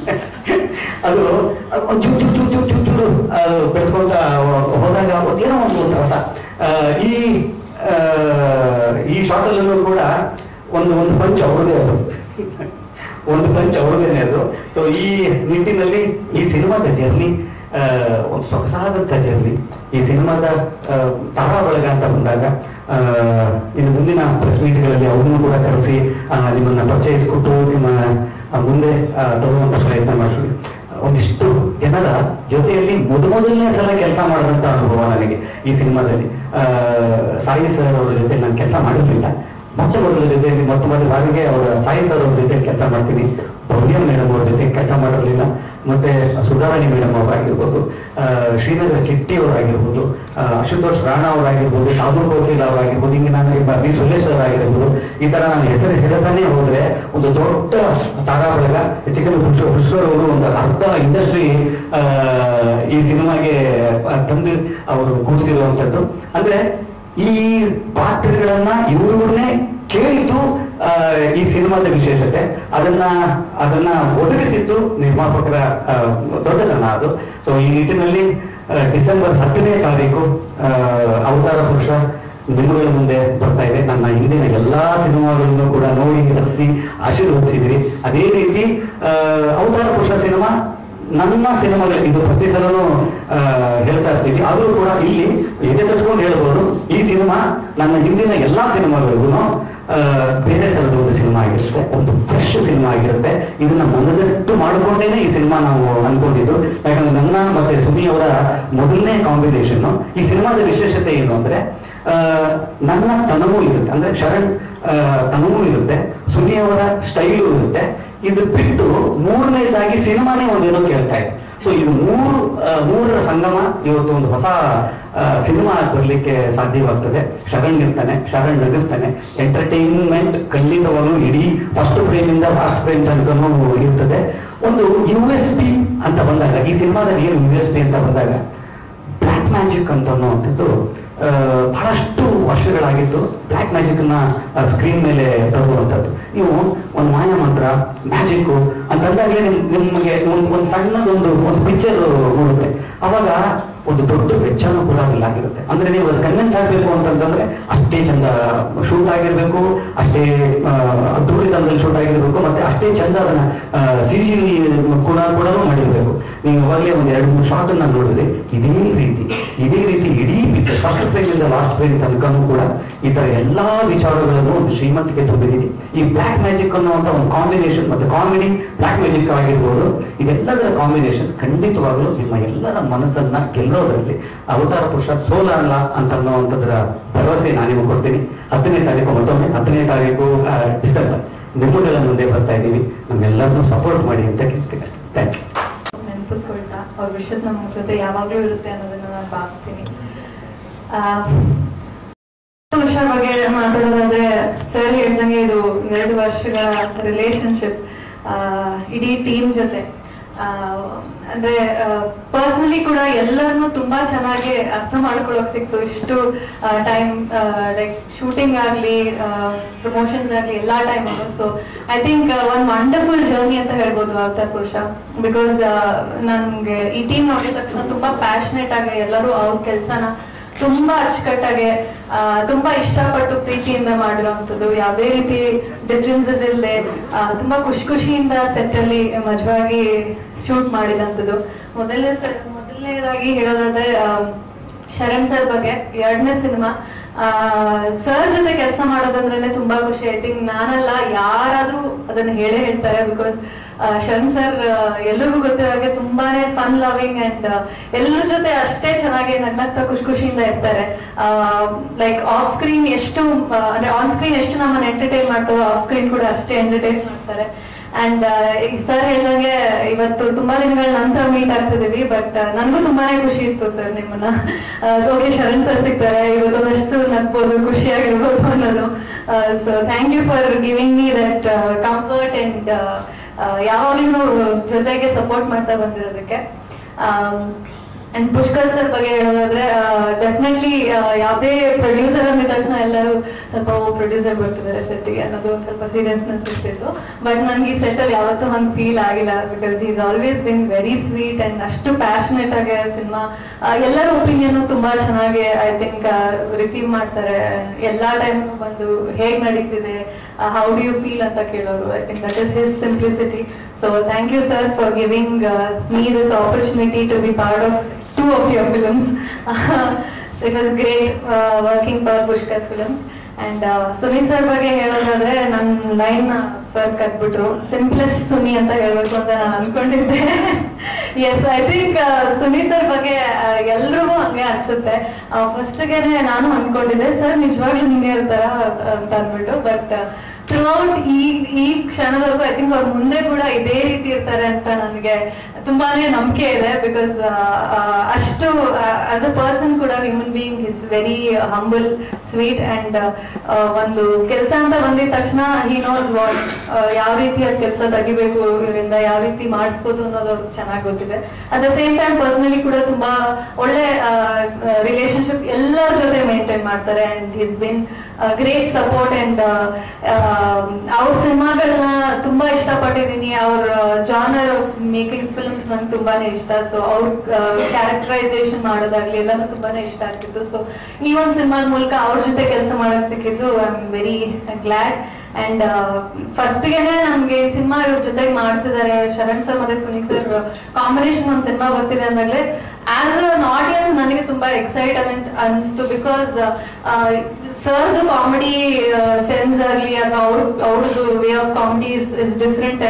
[SPEAKER 1] ಅದು ಅದು ಒಂದ್ ಚೂರು ಚೂರು ಚೂರು ಚೂರು ಚೂರು ಚೂರು ಅದು ಬೆಳೆಸ್ಕೊಂತ ಹೋದಾಗ ಏನೋ ಒಂದು ಒಂದು ರಸ ಆ, ಈ ಆ, ಈ ಶಾರ್ಟಲ್ಲೂ ಕೂಡ ಒಂದು ಒಂದು ಪಂಚ್ ಅವ್ರದೇ ಅದು ಒಂದು ಪಂಚ್ ಅವ್ರದೇನೆ ಅದು ಸೊ ಈ ನಿಟ್ಟಿನಲ್ಲಿ ಈ ಸಿನಿಮಾದ ಜರ್ನಿ ಒಂದು ಸೊಗಸಾದಂಥ ಜರ್ನಿ ಈ ಸಿನಿಮಾದ ಆ, ತಾರಾ ಬಳಗ ಅಂತ ಬಂದಾಗ ಆ, ಇನ್ನು ಮುಂದಿನ ಪ್ರೆಸ್ ಮೀಟ್ಗಳಲ್ಲಿ ಅವ್ರನ್ನೂ ಕೂಡ ಕರೆಸಿ ಆ, ನಿಮ್ಮನ್ನ ಪರಿಚಯಿಸಿಕೊಟ್ಟು ನಿಮ್ಮ ಆ, ಮುಂದೆ ಆ, ತರುವಂತ ಪ್ರಯತ್ನ ಮಾಡ್ತೀವಿ ಒಂದಿಷ್ಟು ಜನರ ಜೊತೆಯಲ್ಲಿ ಮೊದ ಮೊದಲನೇ ಸಲ ಕೆಲಸ ಮಾಡಿದಂತ ಅನುಭವ ನನಗೆ ಈ ಸಿನಿಮಾದಲ್ಲಿ ಆ, ಸಾಯಿ ಸರ್ ಅವರ ಜೊತೆ ನಾನು ಕೆಲಸ ಮಾಡಿರ್ಲಿಲ್ಲ ಮೊಟ್ಟ ಮೊದಲ ಜೊತೆಯಲ್ಲಿ ಮೊಟ್ಟ ಮೊದಲ ಬಾರಿಗೆ ಅವರ ಸಾಯಿ ಸರ್ ಅವ್ರ ಜೊತೆ ಕೆಲಸ ಮಾಡ್ತೀನಿ ಭವ್ಯ ಮೇಡಮ್ ಅವ್ರ ಜೊತೆ ಕೆಲಸ ಮಾಡಿರಲಿಲ್ಲ ಮತ್ತೆ ಸುಧಾರಾಣಿ ಮೇಡಮ್ ಅವರಾಗಿರ್ಬೋದು ಆ, ಶ್ರೀನಗರ ಕಿಟ್ಟಿ ಅವರಾಗಿರ್ಬೋದು ಆ, ಅಶುತೋಷ್ ರಾಣಾ ಅವರಾಗಿರ್ಬೋದು ಸಾಬೂರ್ ಕೋಕಿಲ್ ಅವರಾಗಿರ್ಬೋದು ಹಿಂಗೆ ನಾನು ಈ ಬಿ ಸುರೇಶ್ ಸರ್ ಆಗಿರ್ಬೋದು ಈ ತರ ನಾನು ಹೆಸರು ಹೇಳ್ತಾನೆ ಹೋದ್ರೆ ಒಂದು ದೊಡ್ಡ ತಾರಾ ಬಳಗ ಹೆಚ್ಚಿಗೆ ಪುಷ್ಪ ಪುಷ್ಕರ್ ಅವರು ಒಂದು ಅರ್ಧ ಇಂಡಸ್ಟ್ರಿ ಈ ಸಿನಿಮಾಗೆ ಆ, ತಂದು ಅವರು ಕೂರಿಸಿರುವಂತದ್ದು ಅಂದ್ರೆ ಈ ಪಾತ್ರಗಳನ್ನ ಇವ್ರನ್ನೇ ಕೇಳಿದ್ದು ಆ, ಈ ಸಿನಿಮಾದ ವಿಶೇಷತೆ ಅದನ್ನ ಅದನ್ನ ಒದಗಿಸಿದ್ದು ನಿರ್ಮಾಪಕರ ಆ, ದೊಡ್ಡತನ ಅದು ಸೊ ಈ ನಿಟ್ಟಿನಲ್ಲಿ ಆ, ಡಿಸೆಂಬರ್ ಹತ್ತನೇ ತಾರೀಕು ಆ, ಅವತಾರ ಪುರುಷ ನಿಮ್ಮಗಳ ಮುಂದೆ ಬರ್ತಾ ಇದೆ ನನ್ನ ಹಿಂದಿನ ಎಲ್ಲಾ ಸಿನಿಮಾಗಳನ್ನು ಕೂಡ ನೋಡಿ ರಚಿಸಿ ಆಶೀರ್ವದಿಸಿದ್ರಿ ಅದೇ ರೀತಿ ಆ, ಅವತಾರ ಪುರುಷ ಸಿನಿಮಾ ನನ್ನ ಸಿನಿಮಾಗಳು ಇದು ಪ್ರತಿ ಸಲನೂ ಆ, ಹೇಳ್ತಾ ಇರ್ತೀವಿ ಆದ್ರೂ ಕೂಡ ಇಲ್ಲಿ ಎದೆ ತಟ್ಕೊಂಡು ಹೇಳ್ಬೋದು ಈ ಸಿನಿಮಾ ನನ್ನ ಹಿಂದಿನ ಎಲ್ಲಾ ಸಿನಿಮಾಗಳಿಗೂ ಬೇರೆ ತರದ ಒಂದು ಸಿನಿಮಾ ಆಗಿರುತ್ತೆ ಒಂದು ಫ್ರೆಶ್ ಸಿನಿಮಾ ಆಗಿರುತ್ತೆ ಇದನ್ನ ಮನದಟ್ಟು ಮಾಡಿಕೊಂಡೇನೆ ಈ ಸಿನಿಮಾ ನಾವು ಅನ್ಕೊಂಡಿದ್ದು ಯಾಕಂದ್ರೆ ನನ್ನ ಮತ್ತೆ ಸುನಿ ಅವರ ಮೊದಲನೇ ಕಾಂಬಿನೇಷನ್ ಈ ಸಿನಿಮಾದ ವಿಶೇಷತೆ ಏನು ಅಂದ್ರೆ ಆ, ನನ್ನ ತನವೂ ಇರುತ್ತೆ ಅಂದ್ರೆ ಶರಣ್ ಆ, ತನವೂ ಇರುತ್ತೆ ಸುನಿ ಅವರ ಸ್ಟೈಲು ಇರುತ್ತೆ ಇದು ಬಿಟ್ಟು ಮೂರನೇದಾಗಿ ಸಿನಿಮಾನೇ ಒಂದೇನೋ ಕೇಳ್ತಾ ಇದೆ ಸೊ ಇದು ಮೂರು ಆ, ಮೂರರ ಸಂಗಮ ಇವತ್ತು ಒಂದು ಹೊಸ ಆ, ಸಿನಿಮಾ ಬರ್ಲಿಕ್ಕೆ ಸಾಧ್ಯವಾಗ್ತದೆ ಶರಣ್ ಇರ್ತಾನೆ ಶರಣ್ ನಗಿಸ್ತಾನೆ ಎಂಟರ್ಟೈನ್ಮೆಂಟ್ ಖಂಡಿತವಾಗ್ಲೂ ಇಡೀ ಫಸ್ಟ್ ಫ್ರೇಮ್ ಇಂದ ಲಾಸ್ಟ್ ಫ್ರೇಮ್ ತನಕನೂ ಇರ್ತದೆ ಒಂದು ಯು ಎಸ್ ಪಿ ಅಂತ ಬಂದಾಗ ಈ ಸಿನಿಮಾದಲ್ಲಿ ಏನು ಯು ಎಸ್ ಪಿ ಅಂತ ಬಂದಾಗ ಬ್ಲ್ಯಾಕ್ ಮ್ಯಾಜಿಕ್ ಅಂತ ಅನ್ನುವಂಥದ್ದು ಆ, ಬಹಳಷ್ಟು ವರ್ಷಗಳಾಗಿತ್ತು ಬ್ಲ್ಯಾಕ್ ಮ್ಯಾಜಿಕ್ ನ ಸ್ಕ್ರೀನ್ ಮೇಲೆ ತರುವಂಥದ್ದು ನೀವು ಒಂದು ಮಾಯ ಮಂತ್ರ ಮ್ಯಾಜಿಕ್ ಅಂತಂದಾಗಲೇ ನಿಮ್ ನಿಮಗೆ ಒಂದು ಒಂದು ಸಣ್ಣದೊಂದು ಒಂದು ಪಿಕ್ಚರ್ ಮೂಡುತ್ತೆ ಅವಾಗ ಒಂದು ದೊಡ್ಡ ವೆಚ್ಚನೂ ಕೂಡ ಆಗಿರುತ್ತೆ ಅಂದ್ರೆ ನೀವು ಅದು ಕನ್ವಿನ್ಸ್ ಆಗಬೇಕು ಅಂತಂದ್ರೆ ಅಷ್ಟೇ ಚಂದ ಶೂಟ್ ಆಗಿರ್ಬೇಕು ಅಷ್ಟೇ ಆ, ಅದ್ಭುತದಲ್ಲಿ ಶೂಟ್ ಆಗಿರ್ಬೇಕು ಮತ್ತೆ ಅಷ್ಟೇ ಚಂದ ಅದನ್ನ ಸಿ ಜಿ ಕೂಡ ಕೂಡ ಮಾಡಿರ್ಬೇಕು ನೀವು ಅವಾಗಲೇ ಒಂದು ಎರಡು ಮೂರು ಶಾರ್ಟ್ ಅನ್ನ ನೋಡಿದ್ರೆ ಇದೇ ರೀತಿ ಇದೇ ರೀತಿ ಇಡೀ ಪಿಕ್ಚರ್ ಫಸ್ಟ್ ಫ್ರೇಮ್ ಇಂದ ಲಾಸ್ಟ್ ಫ್ರೇಮ್ ತನಕನೂ ಕೂಡ ಈ ತರ ಎಲ್ಲಾ ವಿಚಾರಗಳನ್ನು ಒಂದು ಶ್ರೀಮಂತಿಗೆ ತುಂಬಿದ್ದೀವಿ ಈ ಬ್ಲ್ಯಾಕ್ ಮ್ಯಾಜಿಕ್ ಅನ್ನುವಂತ ಒಂದು ಕಾಂಬಿನೇಷನ್ ಮತ್ತೆ ಕಾಮಿಡಿ ಬ್ಲ್ಯಾಕ್ ಮ್ಯಾಜಿಕ್ ಆಗಿರ್ಬೋದು ಇದೆಲ್ಲದರ ಕಾಂಬಿನೇಷನ್ ಖಂಡಿತವಾಗಲೂ ನಿಮ್ಮ ಎಲ್ಲರ ಮನಸ್ಸನ್ನ ಗೆಲ್ಲೋದ್ರಲ್ಲಿ ಅವತಾರ ಪುರುಷ ಸೋಲ ಅಲ್ಲ ಅಂತ ಅನ್ನುವಂಥದ್ರ ಭರವಸೆ ನಾನು ನಿಮಗೆ ಕೊಡ್ತೀನಿ ಹತ್ತನೇ ತಾರೀಕು ಮತ್ತೊಮ್ಮೆ ಹತ್ತನೇ ತಾರೀಕು ಆ, ಡಿಸೆಂಬರ್ ನಿಮ್ಮಗಳ ಮುಂದೆ ಬರ್ತಾ ಇದ್ದೀವಿ ನಮ್ಮೆಲ್ಲರನ್ನೂ ಸಪೋರ್ಟ್ ಮಾಡಿ ಅಂತ ಕೇಳ್ತೀನಿ ಥ್ಯಾಂಕ್ ಯು
[SPEAKER 2] ನೆನಪಿಸ್ಕೊಳ್ತಾ ಅವ್ರ ವಿಶಸ್ ನಮ್ಮ ಜೊತೆ ಯಾವಾಗಲೂ ಇರುತ್ತೆ ಅನ್ನೋದನ್ನ ನಾನು ಭಾವಿಸ್ತೀನಿ ಆ, ವಿಷಯ ಬಗ್ಗೆ ಮಾತಾಡೋದಾದ್ರೆ ಸರ್ ಹೇಳ್ದಂಗೆ ಇದು ಎರಡು ವರ್ಷಗಳ ರಿಲೇಶನ್ಶಿಪ್ ಇಡೀ ಟೀಮ್ ಜೊತೆ ಆ, ಅಂದ್ರೆ ಪರ್ಸನಲಿ ಕೂಡ ಎಲ್ಲರನ್ನು ತುಂಬಾ ಚೆನ್ನಾಗಿ ಅರ್ಥ ಮಾಡ್ಕೊಳ್ಳೋಕ್ ಸಿಕ್ತು ಇಷ್ಟು ಟೈಮ್ ಲೈಕ್ ಶೂಟಿಂಗ್ ಆಗ್ಲಿ ಪ್ರಮೋಷನ್ಸ್ ಆಗ್ಲಿ ಎಲ್ಲಾ time so I think one wonderful journey ಅಂತ ಹೇಳ್ಬೋದು ಅವತಾರ್ ಪುರುಷ ಬಿಕಾಸ್ ನನ್ಗೆ ಈ ಟೀಮ್ ನೋಡಿದ ತಕ್ಷಣ ತುಂಬಾ ಪ್ಯಾಷನೆಟ್ ಆಗಿ ಎಲ್ಲರೂ ಅವ್ರ ಕೆಲ್ಸನ ತುಂಬಾ ಅಚ್ಚುಕಟ್ಟಾಗಿ ಆ, ತುಂಬಾ ಇಷ್ಟಪಟ್ಟು ಪ್ರೀತಿಯಿಂದ ಮಾಡಿರುವಂತದ್ದು ಯಾವುದೇ ರೀತಿ ಡಿಫ್ರೆನ್ಸಸ್ ಇಲ್ಲದೆ ತುಂಬಾ ಖುಷಿ ಖುಷಿಯಿಂದ ಸೆಟ್ ಅಲ್ಲಿ ಮಜವಾಗಿ ಶೂಟ್ ಮಾಡಿದಂಥದ್ದು ಮೊದಲನೇ ಸರ್ ಮೊದಲನೇದಾಗಿ ಹೇಳೋದಾದ್ರೆ ಆ, ಶರಣ್ ಸರ್ ಬಗ್ಗೆ ಎರಡನೇ ಸಿನಿಮಾ ಸರ್ ಜೊತೆ ಕೆಲಸ ಮಾಡೋದಂದ್ರೆ ತುಂಬಾ ಖುಷಿ ಐ ಥಿಂಕ್ ನಾನಲ್ಲ ಯಾರಾದ್ರೂ ಅದನ್ನ ಹೇಳೇ ಹೇಳ್ತಾರೆ ಬಿಕಾಸ್ ಶರಣ್ ಸರ್ ಎಲ್ರಿಗೂ ಗೊತ್ತಿರೋ ಹಾಗೆ ತುಂಬಾನೇ ಫನ್ ಲವಿಂಗ್ ಅಂಡ್ ಎಲ್ಲರ ಜೊತೆ ಅಷ್ಟೇ ಚೆನ್ನಾಗಿ ನಗ್ನಗ್ತಾ ಖುಷಿ ಖುಷಿಯಿಂದ ಇರ್ತಾರೆ ಲೈಕ್ ಆಫ್ ಸ್ಕ್ರೀನ್ ಎಷ್ಟು ಆ, ಅಂದ್ರೆ ಆನ್ ಸ್ಕ್ರೀನ್ ಎಷ್ಟು ನಮ್ಮನ್ನ ಎಂಟರ್ಟೈನ್ ಮಾಡ್ತಾರೋ ಆಫ್ ಸ್ಕ್ರೀನ್ ಕೂಡ ಅಷ್ಟೇ ಎಂಟರ್ಟೈನ್ ಮಾಡ್ತಾರೆ ಅಂಡ್ ಸರ್ ಹೇಳ್ದಂಗೆ ಇವತ್ತು ತುಂಬಾ ದಿನಗಳ ನಂತರ ಮೀಟ್ ಆಗ್ತಿದೀವಿ ಬಟ್ ನನಗೂ ತುಂಬಾನೇ ಖುಷಿ ಇತ್ತು ಸರ್ ನಿಮ್ಮನ್ನ ಓಕೆ ಶರಣ್ ಸರ್ ಸಿಗ್ತಾರೆ ಇವತ್ತೊಂದಷ್ಟು ನಗ್ಬೋದು ಖುಷಿಯಾಗಿರ್ಬೋದು ಅನ್ನೋದು so thank you for giving me that comfort and ಯಾವಾಗಲೂ ಜೊತೆಗೆ ಸಪೋರ್ಟ್ ಮಾಡ್ತಾ ಬಂದಿರೋದಕ್ಕೆ ಅಂಡ್ ಪುಷ್ಕರ್ ಸರ್ ಬಗ್ಗೆ ಹೇಳೋದಾದ್ರೆ ಡೆಫಿನೆಟ್ಲಿ ಯಾವುದೇ ಪ್ರೊಡ್ಯೂಸರ್ ಅಂದ ತಕ್ಷಣ ಎಲ್ಲರೂ ಸ್ವಲ್ಪ ಓ ಪ್ರೊಡ್ಯೂಸರ್ ಬರ್ತಿದ್ದಾರೆ ಸೆಟ್ಗೆ ಅನ್ನೋದು ಒಂದು ಸ್ವಲ್ಪ ಸೀರಿಯಸ್ನೆಸ್ ಇರ್ತಿತ್ತು ಬಟ್ ನನಗೆ ಈ ಸೆಟ್ ಅಲ್ಲಿ ಯಾವತ್ತೂ ಹಂಗೆ ಫೀಲ್ ಆಗಿಲ್ಲ because is always been very sweet and ಅಷ್ಟು ಪ್ಯಾಷನೆಟ್ ಆಗಿ ಸಿನಿಮಾ ಎಲ್ಲರ ಒಪಿನಿಯನ್ ತುಂಬಾ ಚೆನ್ನಾಗಿ ಐ ಥಿಂಕ್ ರಿಸೀವ್ ಮಾಡ್ತಾರೆ ಎಲ್ಲಾ ಟೈಮ್ ಬಂದು ಹೇಗ್ ನಡೀತಿದೆ ಹೌ ಡು ಯು ಫೀಲ್ ಅಂತ ಕೇಳೋರು I think that is his simplicity so thank you sir for giving me this opportunity to be part of two of your films. it was great uh, working for Pushkar Films. And Suni sir ಬಗ್ಗೆ ಹೇಳೋದಾದ್ರೆ ನನ್ನ line sir ಕಟ್ಬಿಟ್ರು simplest Suni ಅಂತ ಹೇಳ್ಬೇಕು ಅಂತ ನಾನು ಅನ್ಕೊಂಡಿದ್ದೆ yes I think Suni sir ಬಗ್ಗೆ ಎಲ್ರಿಗೂ ಹಂಗೆ ಅನ್ಸುತ್ತೆ ಫಸ್ಟ್ಗೆನೆ ನಾನು ಅನ್ಕೊಂಡಿದ್ದೆ ಸರ್ ನಿಜವಾಗ್ಲೂ ಹಿಂಗೆ ಇರ್ತಾರ ಅಂತ ಅಂದ್ಬಿಟ್ಟು ಬಟ್ ಥ್ರೂಔಟ್ ಈ ಈ ಕ್ಷಣದವರೆಗೂ ಐ ಥಿಂಕ್ ಅವ್ರ ಮುಂದೆ ಕೂಡ ಇದೇ ರೀತಿ ಇರ್ತಾರೆ ಅಂತ ನನಗೆ ತುಂಬಾನೇ ನಂಬಿಕೆ ಇದೆ ಬಿಕಾಸ್ ಅಷ್ಟು ಆಸ್ ಅ ಪರ್ಸನ್ ಕೂಡ human being is very humble sweet and ಒಂದು ಕೆಲಸ ಅಂತ ಬಂದಿದ ತಕ್ಷಣ ಹಿ ನೋಸ್ ವಾಟ್ ಯಾವ ರೀತಿ ಆ ಕೆಲಸ ತೆಗಿಬೇಕು ಇವರಿಂದ ಯಾವ ರೀತಿ ಮಾಡಿಸ್ಬೋದು ಅನ್ನೋದು ಅವ್ರಿಗೆ ಚೆನ್ನಾಗಿ ಗೊತ್ತಿದೆ at the same time personally ಕೂಡ ತುಂಬಾ ಒಳ್ಳೆ ರಿಲೇಶನ್ಶಿಪ್ ಎಲ್ಲರ ಜೊತೆ ಮೇಂಟೈನ್ ಮಾಡ್ತಾರೆ and his been great support and ಅವ್ರ ಸಿನಿಮಾಗಳನ್ನ ತುಂಬಾ ಇಷ್ಟಪಟ್ಟಿದ್ದೀನಿ ಅವ್ರ ಜಾನರ್ ಆಫ್ ಮೇಕಿಂಗ್ ಫಿಲ್ಮ್ಸ್ ನಂಗೆ ತುಂಬಾನೇ ಇಷ್ಟ ಸೊ ಅವ್ರ ಕ್ಯಾರೆಕ್ಟರೈಸೇಷನ್ ಮಾಡೋದಾಗ್ಲಿ ಎಲ್ಲಾನು ತುಂಬಾನೇ ಇಷ್ಟ ಆಗ್ತಿತ್ತು ಸೊ ಈ ಒಂದು ಸಿನಿಮಾದ ಮೂಲಕ ಅವ್ರ ಜೊತೆ ಕೆಲಸ ಮಾಡಕ್ ಸಿಕ್ಕಿದ್ದು I am very glad and ಫಸ್ಟ್ಗೆನೆ ನಮ್ಗೆ ಸಿನಿಮಾ ಇವ್ರ ಜೊತೆಗೆ ಮಾಡ್ತಿದ್ದಾರೆ ಶರಣ್ ಸರ್ ಮತ್ತೆ ಸುನೀಲ್ ಸರ್ ಕಾಂಬಿನೇಷನ್ ಒಂದು ಸಿನಿಮಾ ಬರ್ತಿದೆ ಅಂದಾಗ್ಲೇ ಆಸ್ ಅನ್ ಆಡಿಯನ್ಸ್ ನನಗೆ ತುಂಬಾ ಎಕ್ಸೈಟ್ಮೆಂಟ್ ಅನಿಸ್ತು ಬಿಕಾಸ್ ಸರ್ದು ಕಾಮಿಡಿ ಸೆನ್ಸ್ ಆಗಲಿ ಅಥವಾ ಅವ್ರ ಅವ್ರದ್ದು way of comedy is is different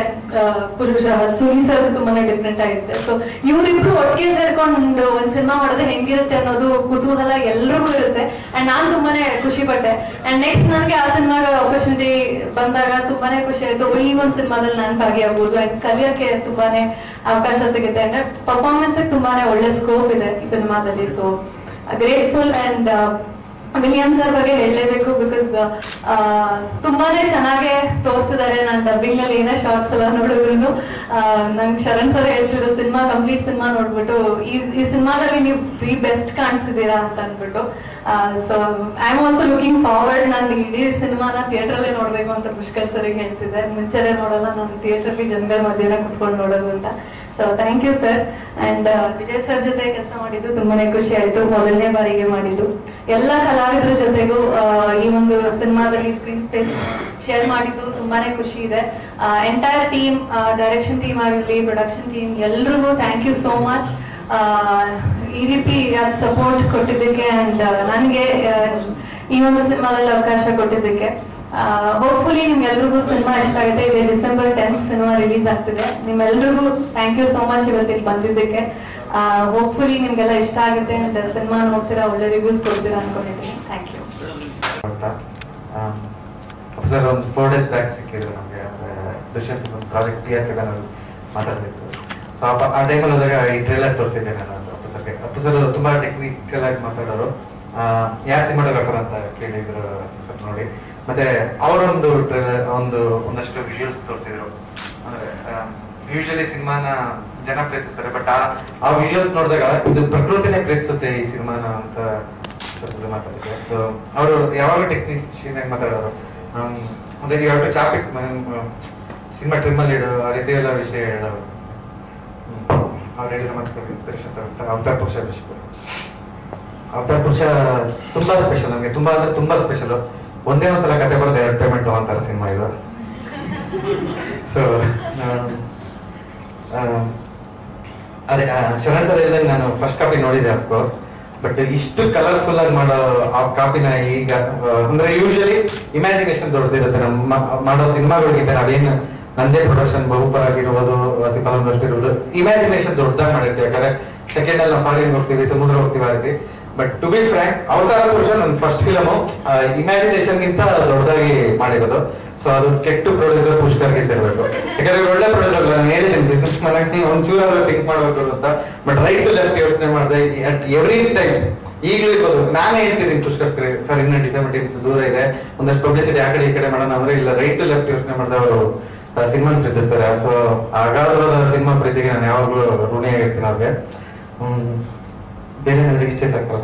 [SPEAKER 2] Suni sir ತುಂಬಾನೇ ಡಿಫ್ರೆಂಟ್ ಆಗಿರುತ್ತೆ ಸೊ ಇವರಿಬ್ರು ಒಟ್ಟಿಗೆ ಸೇರ್ಕೊಂಡು ಒಂದ್ ಸಿನಿಮಾ ಮಾಡಿದ್ರೆ ಹೆಂಗಿರುತ್ತೆ ಅನ್ನೋದು ಕುತೂಹಲ ಎಲ್ರಿಗೂ ಇರುತ್ತೆ ಅಂಡ್ ನಾನ್ ತುಂಬಾನೇ ಖುಷಿ ಪಟ್ಟೆ ಅಂಡ್ ನೆಕ್ಸ್ಟ್ ನನಗೆ ಆ ಸಿನಿಮಾಗ ಆಪರ್ಚುನಿಟಿ ಬಂದಾಗ ತುಂಬಾನೇ ಖುಷಿ ಆಯ್ತು ಈ ಒಂದು ಸಿನಿಮಾದಲ್ಲಿ ನಾನು ಭಾಗಿಯಾಗಬಹುದು ಅಂಡ್ ಕಲಿಯೋಕೆ ತುಂಬಾನೇ ಅವಕಾಶ ಸಿಗುತ್ತೆ ಅಂದ್ರೆ ಪರ್ಫಾರ್ಮೆನ್ಸ್ ತುಂಬಾನೇ ಒಳ್ಳೆ ಸ್ಕೋಪ್ ಇದೆ ಸಿನಿಮಾದಲ್ಲಿ so grateful and William sir ಬಗ್ಗೆ ಹೇಳಲೇಬೇಕು ಬಿಕಾಸ್ ತುಂಬಾನೇ ಚೆನ್ನಾಗೆ ತೋರಿಸಿದ್ದಾರೆ ನಾನು ಡಬ್ಬಿಂಗ್ ಅಲ್ಲಿ ಏನೇ ಶಾರ್ಟ್ಸ್ ಎಲ್ಲ ನೋಡಿದ್ರು ನಂಗೆ ಶರಣ್ ಸರ್ ಹೇಳ್ತಿದ್ರು ಸಿನಿಮಾ ಕಂಪ್ಲೀಟ್ ಸಿನಿಮಾ ನೋಡ್ಬಿಟ್ಟು ಈ ಈ ಸಿನಿಮಾದಲ್ಲಿ ನೀವು ದಿ ಬೆಸ್ಟ್ ಕಾಣಿಸಿದೀರಾ ಅಂತ ಅಂದ್ಬಿಟ್ಟು so I am also looking forward ನಾನು ಇಡೀ ಸಿನಿಮಾನ ಥಿಯೇಟರ್ ಅಲ್ಲೇ ನೋಡ್ಬೇಕು ಅಂತ ಪುಷ್ಕರ್ ಸರ್ ಹೇಳ್ತಿದ್ದೆ ಮುಂಚೆನೆ ನೋಡಲ್ಲ ನಾನು ಥಿಯೇಟರ್ ಅಲ್ಲಿ ಜನಗಳ ಮಧ್ಯೆ ಕುತ್ಕೊಂಡು ನೋಡೋದು ಅಂತ so thank you sir and Vijay sir ಜೊತೆ ಕೆಲಸ ಮಾಡಿದ್ದು ತುಂಬಾನೇ ಖುಷಿ ಆಯ್ತು ಮೊದಲನೇ ಬಾರಿಗೆ ಮಾಡಿದ್ದು ಎಲ್ಲ ಕಲಾವಿದರ ಜೊತೆಗೂ ಆ, ಈ ಒಂದು ಸಿನಿಮಾದಲ್ಲಿ ಸ್ಕ್ರೀನ್ ಸ್ಪೇಸ್ ಶೇರ್ ಮಾಡಿದ್ದು ತುಂಬಾನೇ ಖುಷಿ ಇದೆ ಎಂಟೈರ್ ಟೀಮ್ ಡೈರೆಕ್ಷನ್ ಟೀಮ್ ಆಗಿರ್ಲಿ ಪ್ರೊಡಕ್ಷನ್ ಟೀಮ್ ಎಲ್ರಿಗೂ ಥ್ಯಾಂಕ್ ಯು ಸೋ ಮಚ್ ಈ ರೀತಿ ಸಪೋರ್ಟ್ ಕೊಟ್ಟಿದ್ದಕ್ಕೆ ಅಂಡ್ ನನಗೆ ಈ ಒಂದು ಸಿನಿಮಾದಲ್ಲಿ ಅವಕಾಶ ಕೊಟ್ಟಿದ್ದಕ್ಕೆ ಹೋಪ್ಫುಲಿ ನಿಮ್ಗೆಲ್ರಿಗೂ ಸಿನಿಮಾ ಇಷ್ಟ ಆಗುತ್ತೆ ಇದೆ ಡಿಸೆಂಬರ್ ಟೆಂತ್ ಸಿನಿಮಾ ರಿಲೀಸ್ ಆಗ್ತಿದೆ ನಿಮ್ಮೆಲ್ರಿಗೂ ಥ್ಯಾಂಕ್ ಯು ಸೋ ಮಚ್ ಇವತ್ತು ಇಲ್ಲಿ ಬಂದಿದ್ದಕ್ಕೆ ಹೋಪ್ಫುಲಿ ನಿಮ್ಗೆಲ್ಲ ಇಷ್ಟ ಆಗುತ್ತೆ ಅಂಡ್ ಸಿನಿಮಾ ನೋಡ್ತೀರಾ ಒಳ್ಳೆ ರಿವ್ಯೂಸ್ ಕೊಡ್ತೀರಾ ಅನ್ಕೊಂಡಿದ್ದೀನಿ ಥ್ಯಾಂಕ್ ಯು
[SPEAKER 3] ಅಂತ ಸರ್ ಒಂದು ಫೋರ್ ಡೇಸ್ ಬ್ಯಾಕ್ ಸಿಕ್ಕಿದ್ರು ನಮಗೆ ಅಂದ್ರೆ ದುಷ್ಯಂತ್ ಒಂದು ಪ್ರಾಜೆಕ್ಟ್ ಟಿ ಆರ್ ನಾನು ಮಾತಾಡಬೇಕು ಸೊ ಆ ಟೈಮಲ್ಲಿ ಹೋದಾಗ ಈ ಟ್ರೇಲರ್ ತೋರಿಸಿದ್ದೆ ನಾನು ಅಪ್ಪು ಸರ್ಗೆ ಅಪ್ಪು ಸರ್ ತುಂಬಾ ಟೆಕ್ನಿಕಲ್ ಆಗಿ ಮಾತಾಡೋರು ಯಾರು ಸಿನಿಮಾಟೋಗ್ರಾಫರ್ ಅಂತ ಕೇಳಿದ್ರು ಸರ್ ನೋಡಿ ಮತ್ತೆ ಅವರೊಂದು ಟ್ರೇಲರ್ ಒಂದು ಒಂದಷ್ಟು ವಿಜುವಲ್ಸ್ ತೋರಿಸಿದ್ರು ಅಂದ್ರೆ ಯೂಶಲಿ ಸಿನಿಮಾನ ಜನ ಪ್ರೀತಿಸ್ತಾರೆ ಬಟ್ ಆ ಆ ವಿಜುವಲ್ಸ್ ನೋಡಿದಾಗ ಇದು ಪ್ರಕೃತಿನೇ ಪ್ರೀತಿಸುತ್ತೆ ಈ ಸಿನಿಮಾನ ಅಂತ ಸ್ವಲ್ಪ ಮಾತಾಡಿದ್ರು ಸೊ ಅವರು ಯಾವಾಗ ಟೆಕ್ನಿಷಿಯನ್ ಆಗಿ ಮಾತಾಡೋರು ಆಮ್, ಅಂದ್ರೆ ಯಾವ ಚಾಪಿಕ್ ಸಿನಿಮಾ ಟ್ರಿಮ್ಮಲ್ಲಿ ಇಡು ಆ ರೀತಿ ಎಲ್ಲ ವಿಷಯ ಹೇಳೋರು ಅವ್ರು ಹೇಳಿದ್ರೆ ಮತ್ತೆ ಇನ್ಸ್ಪಿರೇಷನ್ ತಗೊಂಡು ಅವತಾರ ಪುರುಷ ವಿಷಯ ಅವತಾರ ಪುರುಷ ತುಂಬಾ ಸ್ಪೆಷಲ್ ನಮಗೆ ತುಂಬಾ ಅಂದ್ರೆ ತುಂಬಾ ಸ್ಪೆಷಲ್ ಒಂದೇ ಒಂದ್ಸಲ ಕತೆ ಬರೋದು ಎರಡು ಪೇಮೆಂಟ್ ತಗೊಂತಾರೆ ಸಿನಿಮಾ ಇದು ಸೊ ಅದೇ ಆ, ಶರಣ್ ಸರ್ ಹೇಳಿದಾಗ ನಾನು ಫಸ್ಟ್ ಕಾಪಿ ನೋಡಿದೆ ಅಫ್ಕೋರ್ಸ್ ಬಟ್ ಇಷ್ಟು ಕಲರ್ಫುಲ್ ಆಗಿ ಮಾಡೋ ಆ ಕಾಪಿನ ಈಗ ಆ, ಅಂದ್ರೆ ಯೂಶಲಿ ಇಮ್ಯಾಜಿನೇಷನ್ ದೊಡ್ಡದಿರುತ್ತೆ ನಮ್ಮ ಮ- ಮಾಡೋ ಸಿನಿಮಾಗಳಿಗಿಂತ ನಾವೇನು ನಂದೇ ಪ್ರೊಡಕ್ಷನ್ ಬಹುಪರ ಆಗಿರ್ಬೋದು ಸಿಪಾಲ ಇರ್ಬೋದು ಇಮ್ಯಾಜಿನೇಷನ್ ದೊಡ್ಡದಾಗಿ ಮಾಡಿರ್ತೀವಿ ಯಾಕಂದ್ರೆ ಸೆಕೆಂಡ್ ಅಲ್ಲಿ ನಾವು ಫಾರಿನ್ ಹೋಗ್ತೀವಿ ಸಮುದ್ರ ಹೋಗ್ತೀವಿ ಆ ರೀತಿ ಬಟ್ ಟು ಬಿ ಫ್ರ್ಯಾಂಕ್ ಅವತಾರ ಪುರುಷ ನನ್ನ ಫಸ್ಟ್ ಫಿಲಮು ಇಮ್ಯಾಜಿನೇಷನ್ ಗಿಂತ ದೊಡ್ಡದಾಗಿ ಮಾಡಿರೋದು ಸೊ ಅದು ಕೆಟ್ಟು ಪ್ರೊಡ್ಯೂಸರ್ ಪುಷ್ಕರ್ಗೆ ಸೇರ್ಬೇಕು ಯಾಕಂದ್ರೆ ಇವ್ರು ಒಳ್ಳೆ ಪ್ರೊಡ್ಯೂಸರ್ ನಾನು ಹೇಳಿದ್ದೀನಿ ಬಿಸ್ನೆಸ್ ಮಾಡಕ್ಕೆ ಒಂಚೂರಾದ್ರೂ ಥಿಂಕ್ ಮಾಡ್ಬೇಕು ಅಂತ ಬಟ್ ರೈಟ್ ಟು ಲೆಫ್ಟ್ ಯೋಚನೆ ಮಾಡಿದೆ ಅಟ್ ಎವ್ರಿ ಟೈಮ್ ಈಗಲೂ ಇರ್ಬೋದು ನಾನೇ ಹೇಳ್ತಿದ್ದೀನಿ ಪುಷ್ಕರ್ ಸರ್ ಇನ್ನ ಡಿಸೆಂಬರ್ ದೂರ ಇದೆ ಒಂದಷ್ಟು ಪಬ್ಲಿಸಿಟಿ ಆ ಕಡೆ ಈ ಕಡೆ ಮಾಡೋಣ ಅಂದ್ರೆ ಇಲ್ಲ ರೈಟ್ ಟು ಲೆಫ್ಟ್ ಯೋಚನೆ ಮಾಡಿದೆ ಅವರು ಸಿನಿಮಾ ಪ್ರೀತಿಸ್ತಾರೆ ಸೊ ಅಗಾಧವಾದ ಸಿನಿಮಾ ಪ್ರೀತಿಗೆ ನಾನು ಯಾವಾಗಲೂ ಋಣಿಯಾಗಿರ್ತೀನಿ ಅವ್ರಿಗೆ ಹ್ಮ್ ಬೇರೆ ಏನಾದ್ರು ಇಷ್ಟೇ ಸಾಕಲ್ಲ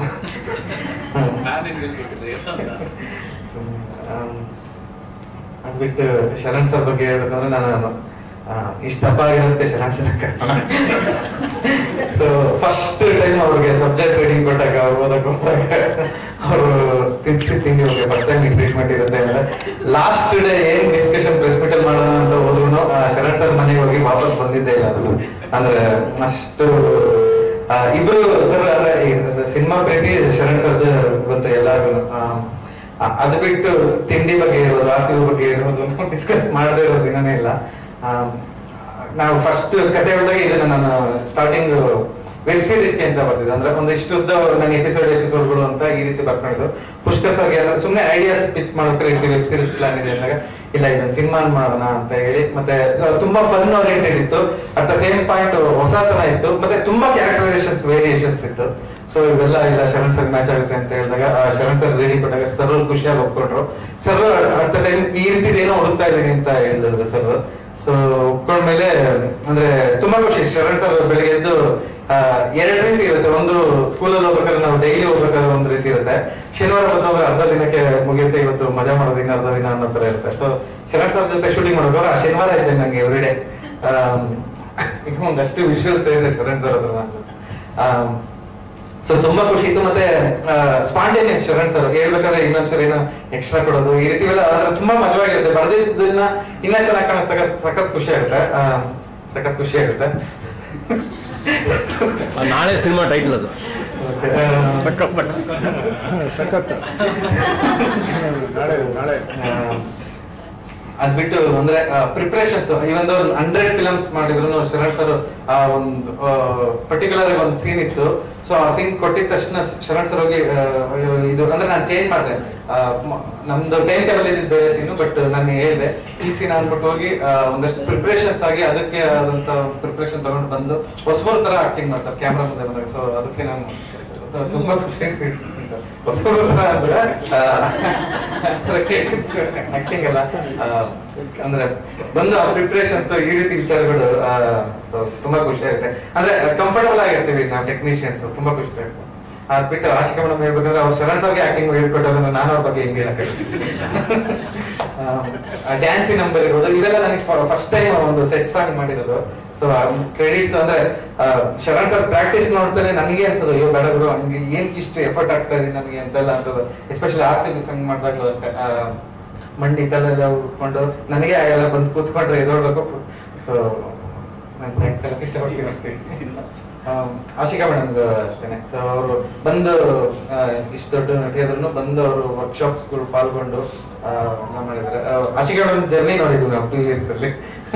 [SPEAKER 3] ಅದು ಬಿಟ್ಟು ಶರಣ್ ಸರ್ ಬಗ್ಗೆ ಹೇಳ್ಬೇಕಂದ್ರೆ ನಾನು ಆ, ಇಷ್ಟ ದಪ್ಪ ಆಗಿರೋದಕ್ಕೆ Sharan sir so first time ಅವ್ರಿಗೆ ಸಬ್ಜೆಕ್ಟ್ ರೀಡಿಂಗ್ ಕೊಟ್ಟಾಗ ಓದಕ್ ಹೋದಾಗ ಅವರು ತಿನ್ಸಿ ತಿಂಡಿ ಅವ್ರಿಗೆ ಫಸ್ಟ್ ಟೈಮ್ ಟ್ರೀಟ್ಮೆಂಟ್ ಇರುತ್ತೆ ಅಂದ್ರೆ ಲಾಸ್ಟ್ ಡೇ ಏನ್ ಡಿಸ್ಕಷನ್ ಪ್ರೆಸ್ ಮೀಟ್ ಅಲ್ಲಿ ಮಾಡೋಣ ಅಂತ ಹೋದ್ರು ಶರಣ್ ಸರ್ ಮನೆಗೆ ಹೋಗಿ ವಾಪಸ್ ಬಂದಿದ್ದೇ ಇಲ್ಲ ಅದು ಅಂದ್ರೆ ಅಷ್ಟು ಆ, ಇಬ್ರು ಸರ್ ಅಂದ್ರೆ ಸಿನಿಮಾ ಪ್ರೀತಿ ಶರಣ್ ಸರ್ದು ಗೊತ್ತು ಎಲ್ಲರಿಗೂ ಅದು ಬಿಟ್ಟು ತಿಂಡಿ ಬಗ್ಗೆ ಇರೋದು ಆಸೆ ಬಗ್ಗೆ ಇರೋದು ನಾವು ಡಿಸ್ಕಸ್ ಮಾಡದೇ ಇರೋ ದಿನನೇ ಇಲ್ಲ ಆ, ನಾವು ಫಸ್ಟ್ ಕತೆ ಹೇಳಿದಾಗ ಇದನ್ನ ನಾನು ಸ್ಟಾರ್ಟಿಂಗ್ ವೆಬ್ ಸೀರೀಸ್ಗೆ ಅಂತ ಬರ್ತಿದ್ದೆ ಅಂದ್ರೆ ಒಂದಿಷ್ಟು ಉದ್ದ ನನ್ನ ಎಪಿಸೋಡ್ ಎಪಿಸೋಡ್ಗಳು ಅಂತ ಈ ರೀತಿ ಬರ್ಕೊಂಡಿದ್ದು ಪುಷ್ಕರ್ ಸರ್ಗೆ ಅಂದ್ರೆ ಸುಮ್ಮನೆ ಐಡಿಯಾಸ್ ಪಿಚ್ ಮಾಡೋಕೆ ವೆಬ್ ಸೀರೀಸ್ ಪ್ಲಾನ್ ಇದೆ ಅಂದಾಗ ಇಲ್ಲ ಇದನ್ನ ಸಿನಿಮಾ ಮಾಡೋಣ ಅಂತ ಹೇಳಿ ಮತ್ತೆ ಆ, ತುಂಬಾ ಫನ್ ಓರಿಯೆಂಟೆಡ್ ಇತ್ತು ಅಟ್ ದ ಸೇಮ್ ಪಾಯಿಂಟ್ ಹೊಸತನ ಇತ್ತು ಮತ್ತೆ ತುಂಬಾ ಕ್ಯಾರೆಕ್ಟರೈಸೇಷನ್ಸ್ ವೇರಿಯೇಷನ್ಸ್ ಇತ್ತು ಸೊ ಇವೆಲ್ಲ ಇಲ್ಲ ಶರಣ್ ಸರ್ ಮ್ಯಾಚ್ ಆಗುತ್ತೆ ಅಂತ ಹೇಳಿದಾಗ ಆ, ಶರಣ್ ಸರ್ ರೆಡಿ ಕೊಟ್ಟಾಗ ಸರ್ ಅವ್ರು ಖುಷಿಯಾಗಿ ಒಪ್ಕೊಂಡ್ರು ಸರ್ ಅಟ್ ದ ಟೈಮ್ ಈ ರೀತಿ ಏನೋ ಹುಡುಕ್ತಾ ಇದ್ದೀನಿ ಅಂತ ಹೇಳಿದ್ರು ಸರ್ ಸೊ ಒಪ್ಕೊಂಡ್ಮೇಲೆ ಅಂದ್ರೆ ತುಂಬಾ ಖುಷಿ ಶರಣ್ ಸರ್ ಬೆಳಿಗ್ಗೆ ಎದ್ದು ಆ, ಎರಡು ರೀತಿ ಇರುತ್ತೆ ಒಂದು ಸ್ಕೂಲಲ್ಲಿ ಹೋಗ್ಬೇಕಾದ್ರೆ ನಾವು ಡೈಲಿ ಹೋಗ್ಬೇಕಾದ್ರೆ ಒಂದು ರೀತಿ ಇರುತ್ತೆ ಶನಿವಾರ ಬಂದವ್ರೆ ಅರ್ಧ ದಿನಕ್ಕೆ ಮುಗಿಯುತ್ತೆ ಇವತ್ತು ಮಜಾ ಮಾಡೋ ದಿನ ಅರ್ಧ ದಿನ ಅನ್ನೋ ತರ ಇರುತ್ತೆ ಸೊ ಶರಣ್ ಸರ್ ಜೊತೆ ಶೂಟಿಂಗ್ ಮಾಡೋಕೆ ಆ ಶನಿವಾರ ಇದ್ದೆ ನಂಗೆ ಎವ್ರಿ ಡೇ ಈಗ ಒಂದಷ್ಟು ವಿಷುವಲ್ಸ್ ಇದೆ ಶರಣ್ ಸರ್ ಹತ್ರ ಸೊ ತುಂಬಾ ಖುಷಿ ಇತ್ತು ಮತ್ತೆ ಸ್ಪಾಂಟೇನಿಯಸ್ ಶರಣ್ ಸರ್ ಹೇಳ್ಬೇಕಾದ್ರೆ ಇನ್ನೊಂದ್ಸರಿ ಏನೋ ಎಕ್ಸ್ಟ್ರಾ ಕೊಡೋದು ಈ ರೀತಿ ಎಲ್ಲ ಆದ್ರೆ ತುಂಬಾ ಮಜವಾಗಿರುತ್ತೆ ಬರ್ದಿದ್ದನ್ನ ಇನ್ನ ಚೆನ್ನಾಗಿ ಕಾಣಿಸ್ದಾಗ ಸಖತ್ ಖುಷಿ ಆಗುತ್ತೆ ಆ, ಸಖತ್ ಖುಷಿ ಆಗುತ್ತೆ
[SPEAKER 4] ನಾಳೆ ಸಿನಿಮಾ ಟೈಟ್ಲ್ ಅದು
[SPEAKER 3] ಮತ್ತೆ, ಆ,
[SPEAKER 5] ಸಖತ್ ನಾಳೆ ನಾಳೆ
[SPEAKER 3] ಅದ್ ಬಿಟ್ಟು ಅಂದ್ರೆ ಪ್ರಿಪರೇಷನ್ಸ್ ಇವನ್ ಹಂಡ್ರೆಡ್ ಫಿಲಮ್ಸ್ ಮಾಡಿದ್ರು ಶರಣ್ ಸರ್ ಆ ಒಂದು ಪರ್ಟಿಕ್ಯುಲರ್ ಒಂದು ಸೀನ್ ಇತ್ತು ಸೊ ಆ ಸೀನ್ ಕೊಟ್ಟಿದ ತಕ್ಷಣ ಶರಣ್ ಸರ್ ಹೋಗಿ ಆ, ಅಯ್ಯೋ, ಇದು ಅಂದ್ರೆ ನಾನು ಚೇಂಜ್ ಮಾಡಿದೆ ನಮ್ದು ಟೈಮ್ ಟೇಬಲ್ ಇದ್ದಿದ್ದು ಬೇರೆ ಸೀನು ಬಟ್ ನಾನು ಹೇಳಿದೆ ಈ ಸೀನ್ ಅಂದ್ಬಿಟ್ಟು ಹೋಗಿ ಆ, ಒಂದಷ್ಟು ಪ್ರಿಪರೇಷನ್ಸ್ ಆಗಿ ಅದಕ್ಕೆ ಆದಂತ ಪ್ರಿಪರೇಷನ್ ತಗೊಂಡು ಬಂದು ಹೊಸಬರ ತರ ಆಕ್ಟಿಂಗ್ ಮಾಡ್ತಾರೆ ಕ್ಯಾಮ್ರಾ ಮುಂದೆ ಬಂದಾಗ ಸೊ ಅದಕ್ಕೆ ನಾನು ತುಂಬಾ ಖುಷಿ ಆಗ್ತಿತ್ತು ಹೊಸಬರ ತರ ಅಂದ್ರೆ ಆಕ್ಟಿಂಗ್ ಅಲ್ಲ ಆ, ಅಂದ್ರೆ ಬಂದು ಪ್ರಿಪರೇಷನ್ಸ್ ಈ ರೀತಿ ವಿಚಾರಗಳು ಆ, so ತುಂಬಾ ಖುಷಿ ಆಗುತ್ತೆ ಅಂದ್ರೆ ಕಂಫರ್ಟಬಲ್ ಆಗಿರ್ತೀವಿ ನಾವು ಟೆಕ್ನಿಷಿಯನ್ಸ್ ತುಂಬಾ ಖುಷಿ ಆಗುತ್ತೆ ಅದ್ ಬಿಟ್ಟು ಆಶಿಕಾ ಮೇಡಮ್ ಹೇಳ್ಬೇಕಂದ್ರೆ ಅವ್ರು ಶರಣ್ ಸರ್ಗೆ ಆಕ್ಟಿಂಗ್ ಹೇಳ್ಕೊಟ್ಟೋದ್ರೆ ನಾನು ಅವ್ರ ಬಗ್ಗೆ ಹೆಂಗ್ ಹೇಳಕ್ಕೆ ಡ್ಯಾನ್ಸಿ ನಂಬರ್ ಇರೋದು ಇವೆಲ್ಲ ನನಗೆ ಫಸ್ಟ್ ಟೈಮ್ ಒಂದು ಸೆಟ್ ಸಾಂಗ್ ಮಾಡಿರೋದು ಸೊ ಕ್ರೆಡಿಟ್ಸ್ ಅಂದ್ರೆ ಆ, ಶರಣ್ ಸರ್ ಪ್ರಾಕ್ಟೀಸ್ ನೋಡ್ತಾನೆ ನನಗೆ ಅನ್ಸೋದು ಅಯ್ಯೋ ಬೇಡ ಗುರು ಹಂಗೆ ಏನ್ ಇಷ್ಟು ಎಫರ್ಟ್ ಆಗ್ತಾ ಇದೆ ನನಗೆ ಅಂತೆಲ್ಲ ಅನ್ಸೋದು especially R C B song ಮಾಡಿದಾಗ್ಲೂ ಅಷ್ಟೇ ಆ, ಮಂಡಿ ಕಲ್ಲೆಲ್ಲ ಉಟ್ಕೊಂಡು ನನಗೆ ಆಗಲ್ಲ ಬಂದು ಕೂತ್ಕೊಂಡ್ರೆ ಎದೊಳ್ಬೇಕು ಸೊ ನಾನು ಥ್ಯಾಂಕ್ಸ್ ಎಲ್ಲ ಇಷ್ಟಪಡ್ತೀನಿ ಅಷ್ಟೇ ಆಮ್, ಆಶಿಕಾ ಮೇಡಮ್ ಅಷ್ಟೇನೆ ಸೊ ಅವರು ಬಂದು ಆ, ಇಷ್ಟು ದೊಡ್ಡ ನಟಿಯಾದ್ರು ಬಂದು ಅವರು ವರ್ಕ್ಶಾಪ್ಸ್ಗಳು ಪಾಲ್ಗೊಂಡು ಆ, ಎಲ್ಲ ಮಾಡಿದ್ದಾರೆ ಆ, ಆಶಿಕಾ ಮೇಡಮ್ ಜರ್ನಿ ನೋಡಿದ್ವಿ ನಾವು ಟೂ ಇಯರ್ಸ್ ಅಲ್ಲಿ